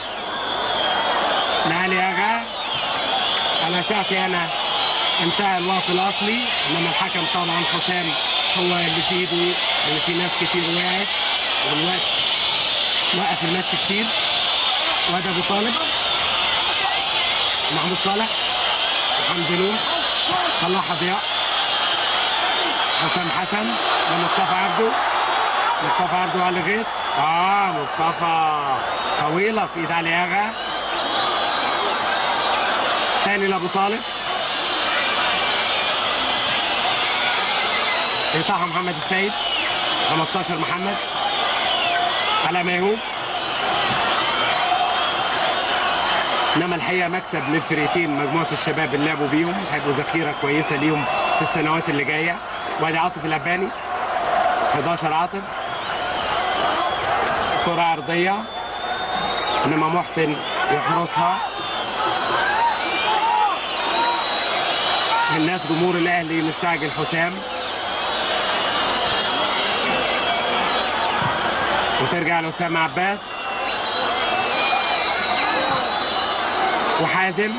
لعلي اغا على ساعتي انا انتهى الوقت الاصلي انما الحكم طبعا حسام هو اللي في ايده لان في ناس كتير وقعت والوقت وقف الماتش كتير وادي ابو طالب محمود صالح وحمدي نوح طلعها ضياء حسام حسن لمصطفى عبده مصطفى عبده على الغيط اه مصطفى طويله في ايد علي اغا تاني لابو طالب يقطعها محمد السيد 15 محمد على ميهوب انما الحقيقه مكسب للفرقتين مجموعه الشباب اللي لعبوا بيهم هيبقوا ذخيره كويسه ليهم في السنوات اللي جايه وادي عاطف الاباني 11 عاطف كره عرضيه انما محسن يحرسها الناس جمهور الاهلي مستعجل حسام وترجع لاسامه عباس وحازم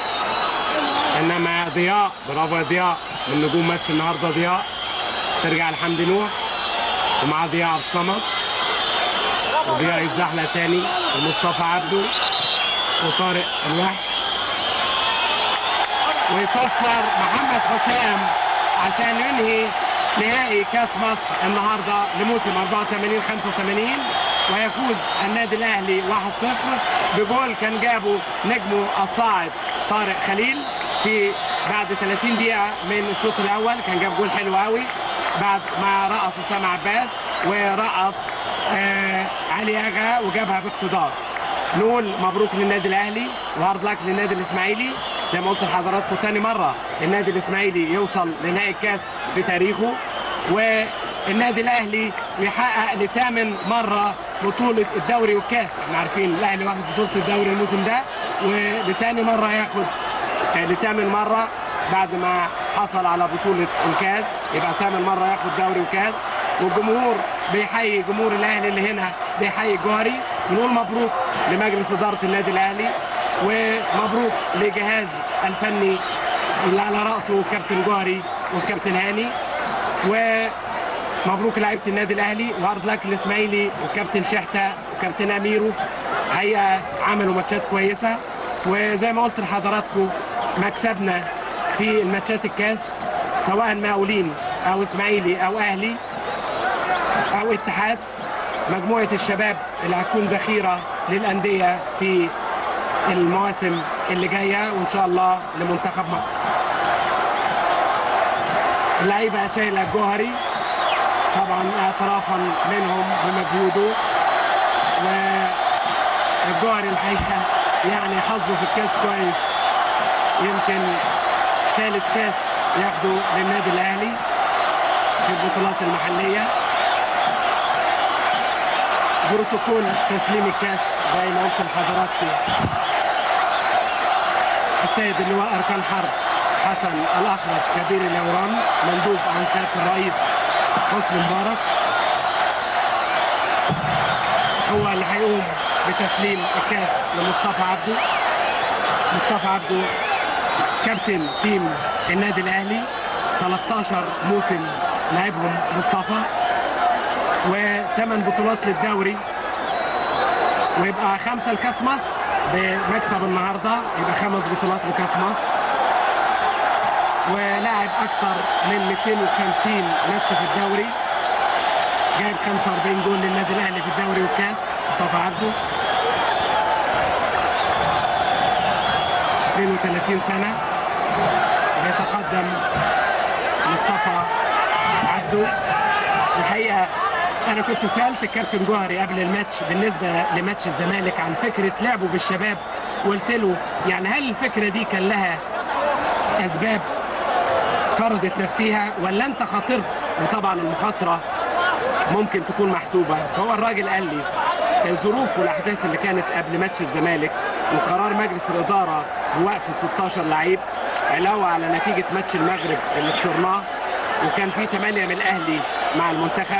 انما ضياء برافو يا ضياء من نجوم ماتش النهارده ضياء ترجع لحمدي نوح ومعاه ضياء عبد الصمد وضياء يتزحلق تاني ومصطفى عبده وطارق الوحش ويصفر محمد حسام عشان ينهي نهائي كاس مصر النهارده لموسم 84 85 ويفوز النادي الاهلي 1-0 بجول كان جابه نجمه الصاعد طارق خليل في بعد 30 دقيقه من الشوط الاول كان جاب جول حلو قوي بعد ما رقص اسامه عباس ورقص آه علي اغا وجابها باقتدار نقول مبروك للنادي الاهلي وهارد لك للنادي الاسماعيلي زي ما قلت لحضراتكم تاني مره النادي الاسماعيلي يوصل لنهائي الكاس في تاريخه والنادي الاهلي يحقق لثامن مره بطوله الدوري والكاس احنا عارفين الاهلي واخد بطوله الدوري الموسم ده ولتاني مره ياخد آه، لثامن مره بعد ما حصل على بطوله الكاس يبقى ثامن مره ياخد دوري وكاس والجمهور بيحيي جمهور الاهلي اللي هنا بيحيي الجوهري بنقول مبروك لمجلس اداره النادي الاهلي ومبروك لجهاز الفني اللي على راسه الكابتن جوهري والكابتن هاني ومبروك لعيبه النادي الاهلي وهارد لك الاسماعيلي والكابتن شحته وكابتن اميرو هي عملوا ماتشات كويسه وزي ما قلت لحضراتكم مكسبنا في الماتشات الكاس سواء مقاولين او اسماعيلي او اهلي او اتحاد مجموعه الشباب اللي هتكون ذخيره للانديه في المواسم اللي جايه وان شاء الله لمنتخب مصر. اللعيبه شايله الجوهري طبعا اعترافا منهم بمجهوده والجوهري الحقيقه يعني حظه في الكاس كويس يمكن ثالث كاس ياخده للنادي الاهلي في البطولات المحليه بروتوكول تسليم الكاس زي ما قلت لحضراتكم السيد اللواء اركان حرب حسن الاخرس كبير الاورام مندوب عن سياده الرئيس حسني مبارك هو اللي هيقوم بتسليم الكاس لمصطفى عبده مصطفى عبده كابتن تيم النادي الاهلي 13 موسم لعبهم مصطفى وثمان بطولات للدوري ويبقى خمسه لكاس مصر بمكسب النهارده يبقى خمس بطولات لكاس مصر ولاعب اكثر من 250 ماتش في الدوري جايب 45 جول للنادي الاهلي في الدوري والكاس مصطفى عبده 32 سنه بيتقدم مصطفى عبده الحقيقه انا كنت سالت الكابتن جوهري قبل الماتش بالنسبه لماتش الزمالك عن فكره لعبه بالشباب وقلت له يعني هل الفكره دي كان لها اسباب فرضت نفسها ولا انت خاطرت وطبعا المخاطره ممكن تكون محسوبه فهو الراجل قال لي الظروف والاحداث اللي كانت قبل ماتش الزمالك وقرار مجلس الاداره بوقف ال 16 لعيب علاوه على نتيجه ماتش المغرب اللي خسرناه وكان في 8 من الاهلي مع المنتخب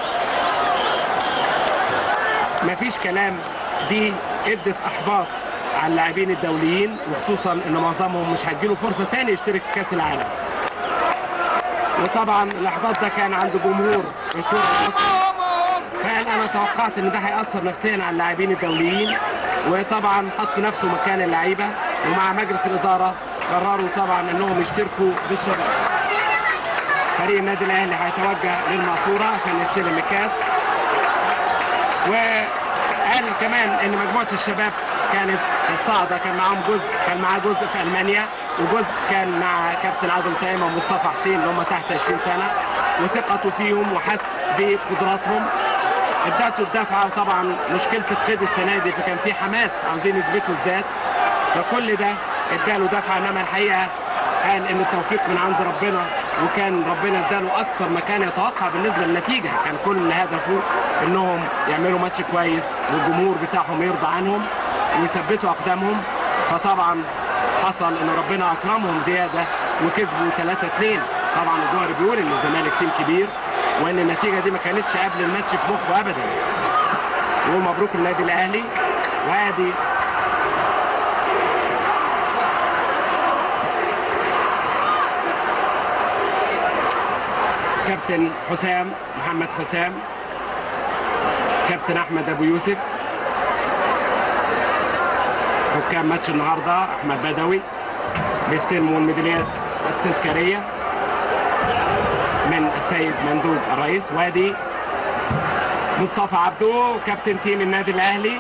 مفيش كلام دي ادت احباط على اللاعبين الدوليين وخصوصا ان معظمهم مش هتجيله فرصه تاني يشترك في كاس العالم وطبعا الاحباط ده كان عند جمهور الكره المصري فقال انا توقعت ان ده هياثر نفسيا على اللاعبين الدوليين وطبعا حط نفسه مكان اللعيبه ومع مجلس الاداره قرروا طبعا انهم يشتركوا بالشباب فريق النادي الاهلي هيتوجه للمقصوره عشان يستلم الكاس وقال كمان ان مجموعه الشباب كانت الصاعده كان معاهم جزء كان معاه جزء في المانيا وجزء كان مع كابتن عادل تايمه ومصطفى حسين اللي هم تحت 20 سنه وثقته فيهم وحس بقدراتهم ادته الدفعه وطبعا مشكله القيد السنه دي فكان في حماس عاوزين يثبتوا الذات فكل ده اداله دفعه انما الحقيقه قال ان التوفيق من عند ربنا وكان ربنا اداله اكتر ما كان يتوقع بالنسبه للنتيجه كان كل هدفه انهم يعملوا ماتش كويس والجمهور بتاعهم يرضى عنهم ويثبتوا اقدامهم فطبعا حصل ان ربنا اكرمهم زياده وكسبوا 3 2 طبعا الجوهري بيقول ان الزمالك تيم كبير وان النتيجه دي ما كانتش قبل الماتش في مخه ابدا يقول مبروك النادي الاهلي وادي كابتن حسام محمد حسام كابتن احمد ابو يوسف حكام ماتش النهارده احمد بدوي بيستلموا الميداليات التذكاريه من السيد مندوب الرئيس وادي مصطفى عبدو كابتن تيم النادي الاهلي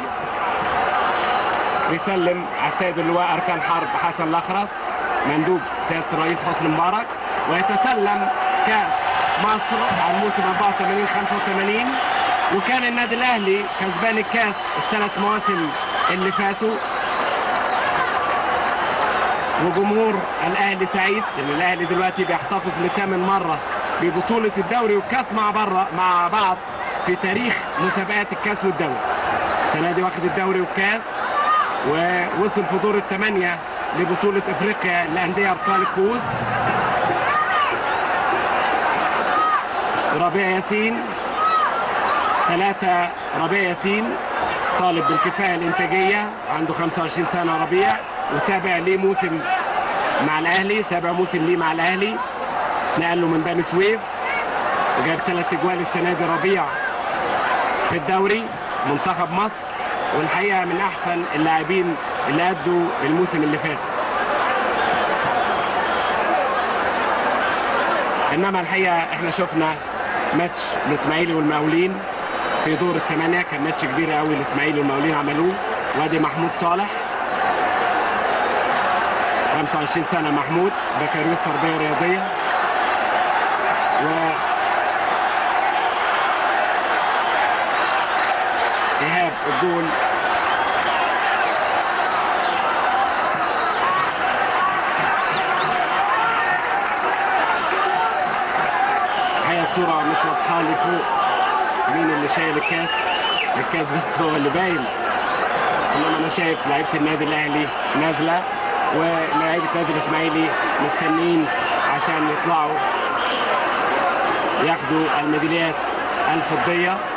بيسلم على السيد اللواء اركان حرب حسن الاخرس مندوب سياده الرئيس حسني مبارك ويتسلم كاس مصر على الموسم 84 85 وكان النادي الاهلي كسبان الكاس الثلاث مواسم اللي فاتوا وجمهور الاهلي سعيد ان الاهلي دلوقتي بيحتفظ لثامن مره ببطوله الدوري والكاس مع بره مع بعض في تاريخ مسابقات الكاس والدوري السنه دي واخد الدوري والكاس ووصل في دور الثمانيه لبطوله افريقيا لانديه ابطال الكؤوس ربيع ياسين ثلاثة ربيع ياسين طالب بالكفاءة الإنتاجية عنده 25 سنة ربيع وسابع ليه موسم مع الأهلي سابع موسم ليه مع الأهلي نقل له من بني سويف وجاب ثلاث اجوال السنة دي ربيع في الدوري منتخب مصر والحقيقة من أحسن اللاعبين اللي أدوا الموسم اللي فات انما الحقيقه احنا شفنا ماتش الاسماعيلي والمقاولين في دور الثمانيه كان ماتش كبير قوي الاسماعيلي والمقاولين عملوه وادي محمود صالح 25 سنه محمود بكالوريوس تربيه رياضيه و ايهاب الجول الحقيقه الصوره مش واضحه لي فوق مين اللي شايل الكاس الكاس بس هو اللي باين انما انا شايف لعيبه النادي الاهلي نازله ولاعيبه النادي الاسماعيلي مستنيين عشان يطلعوا ياخدوا الميداليات الفضيه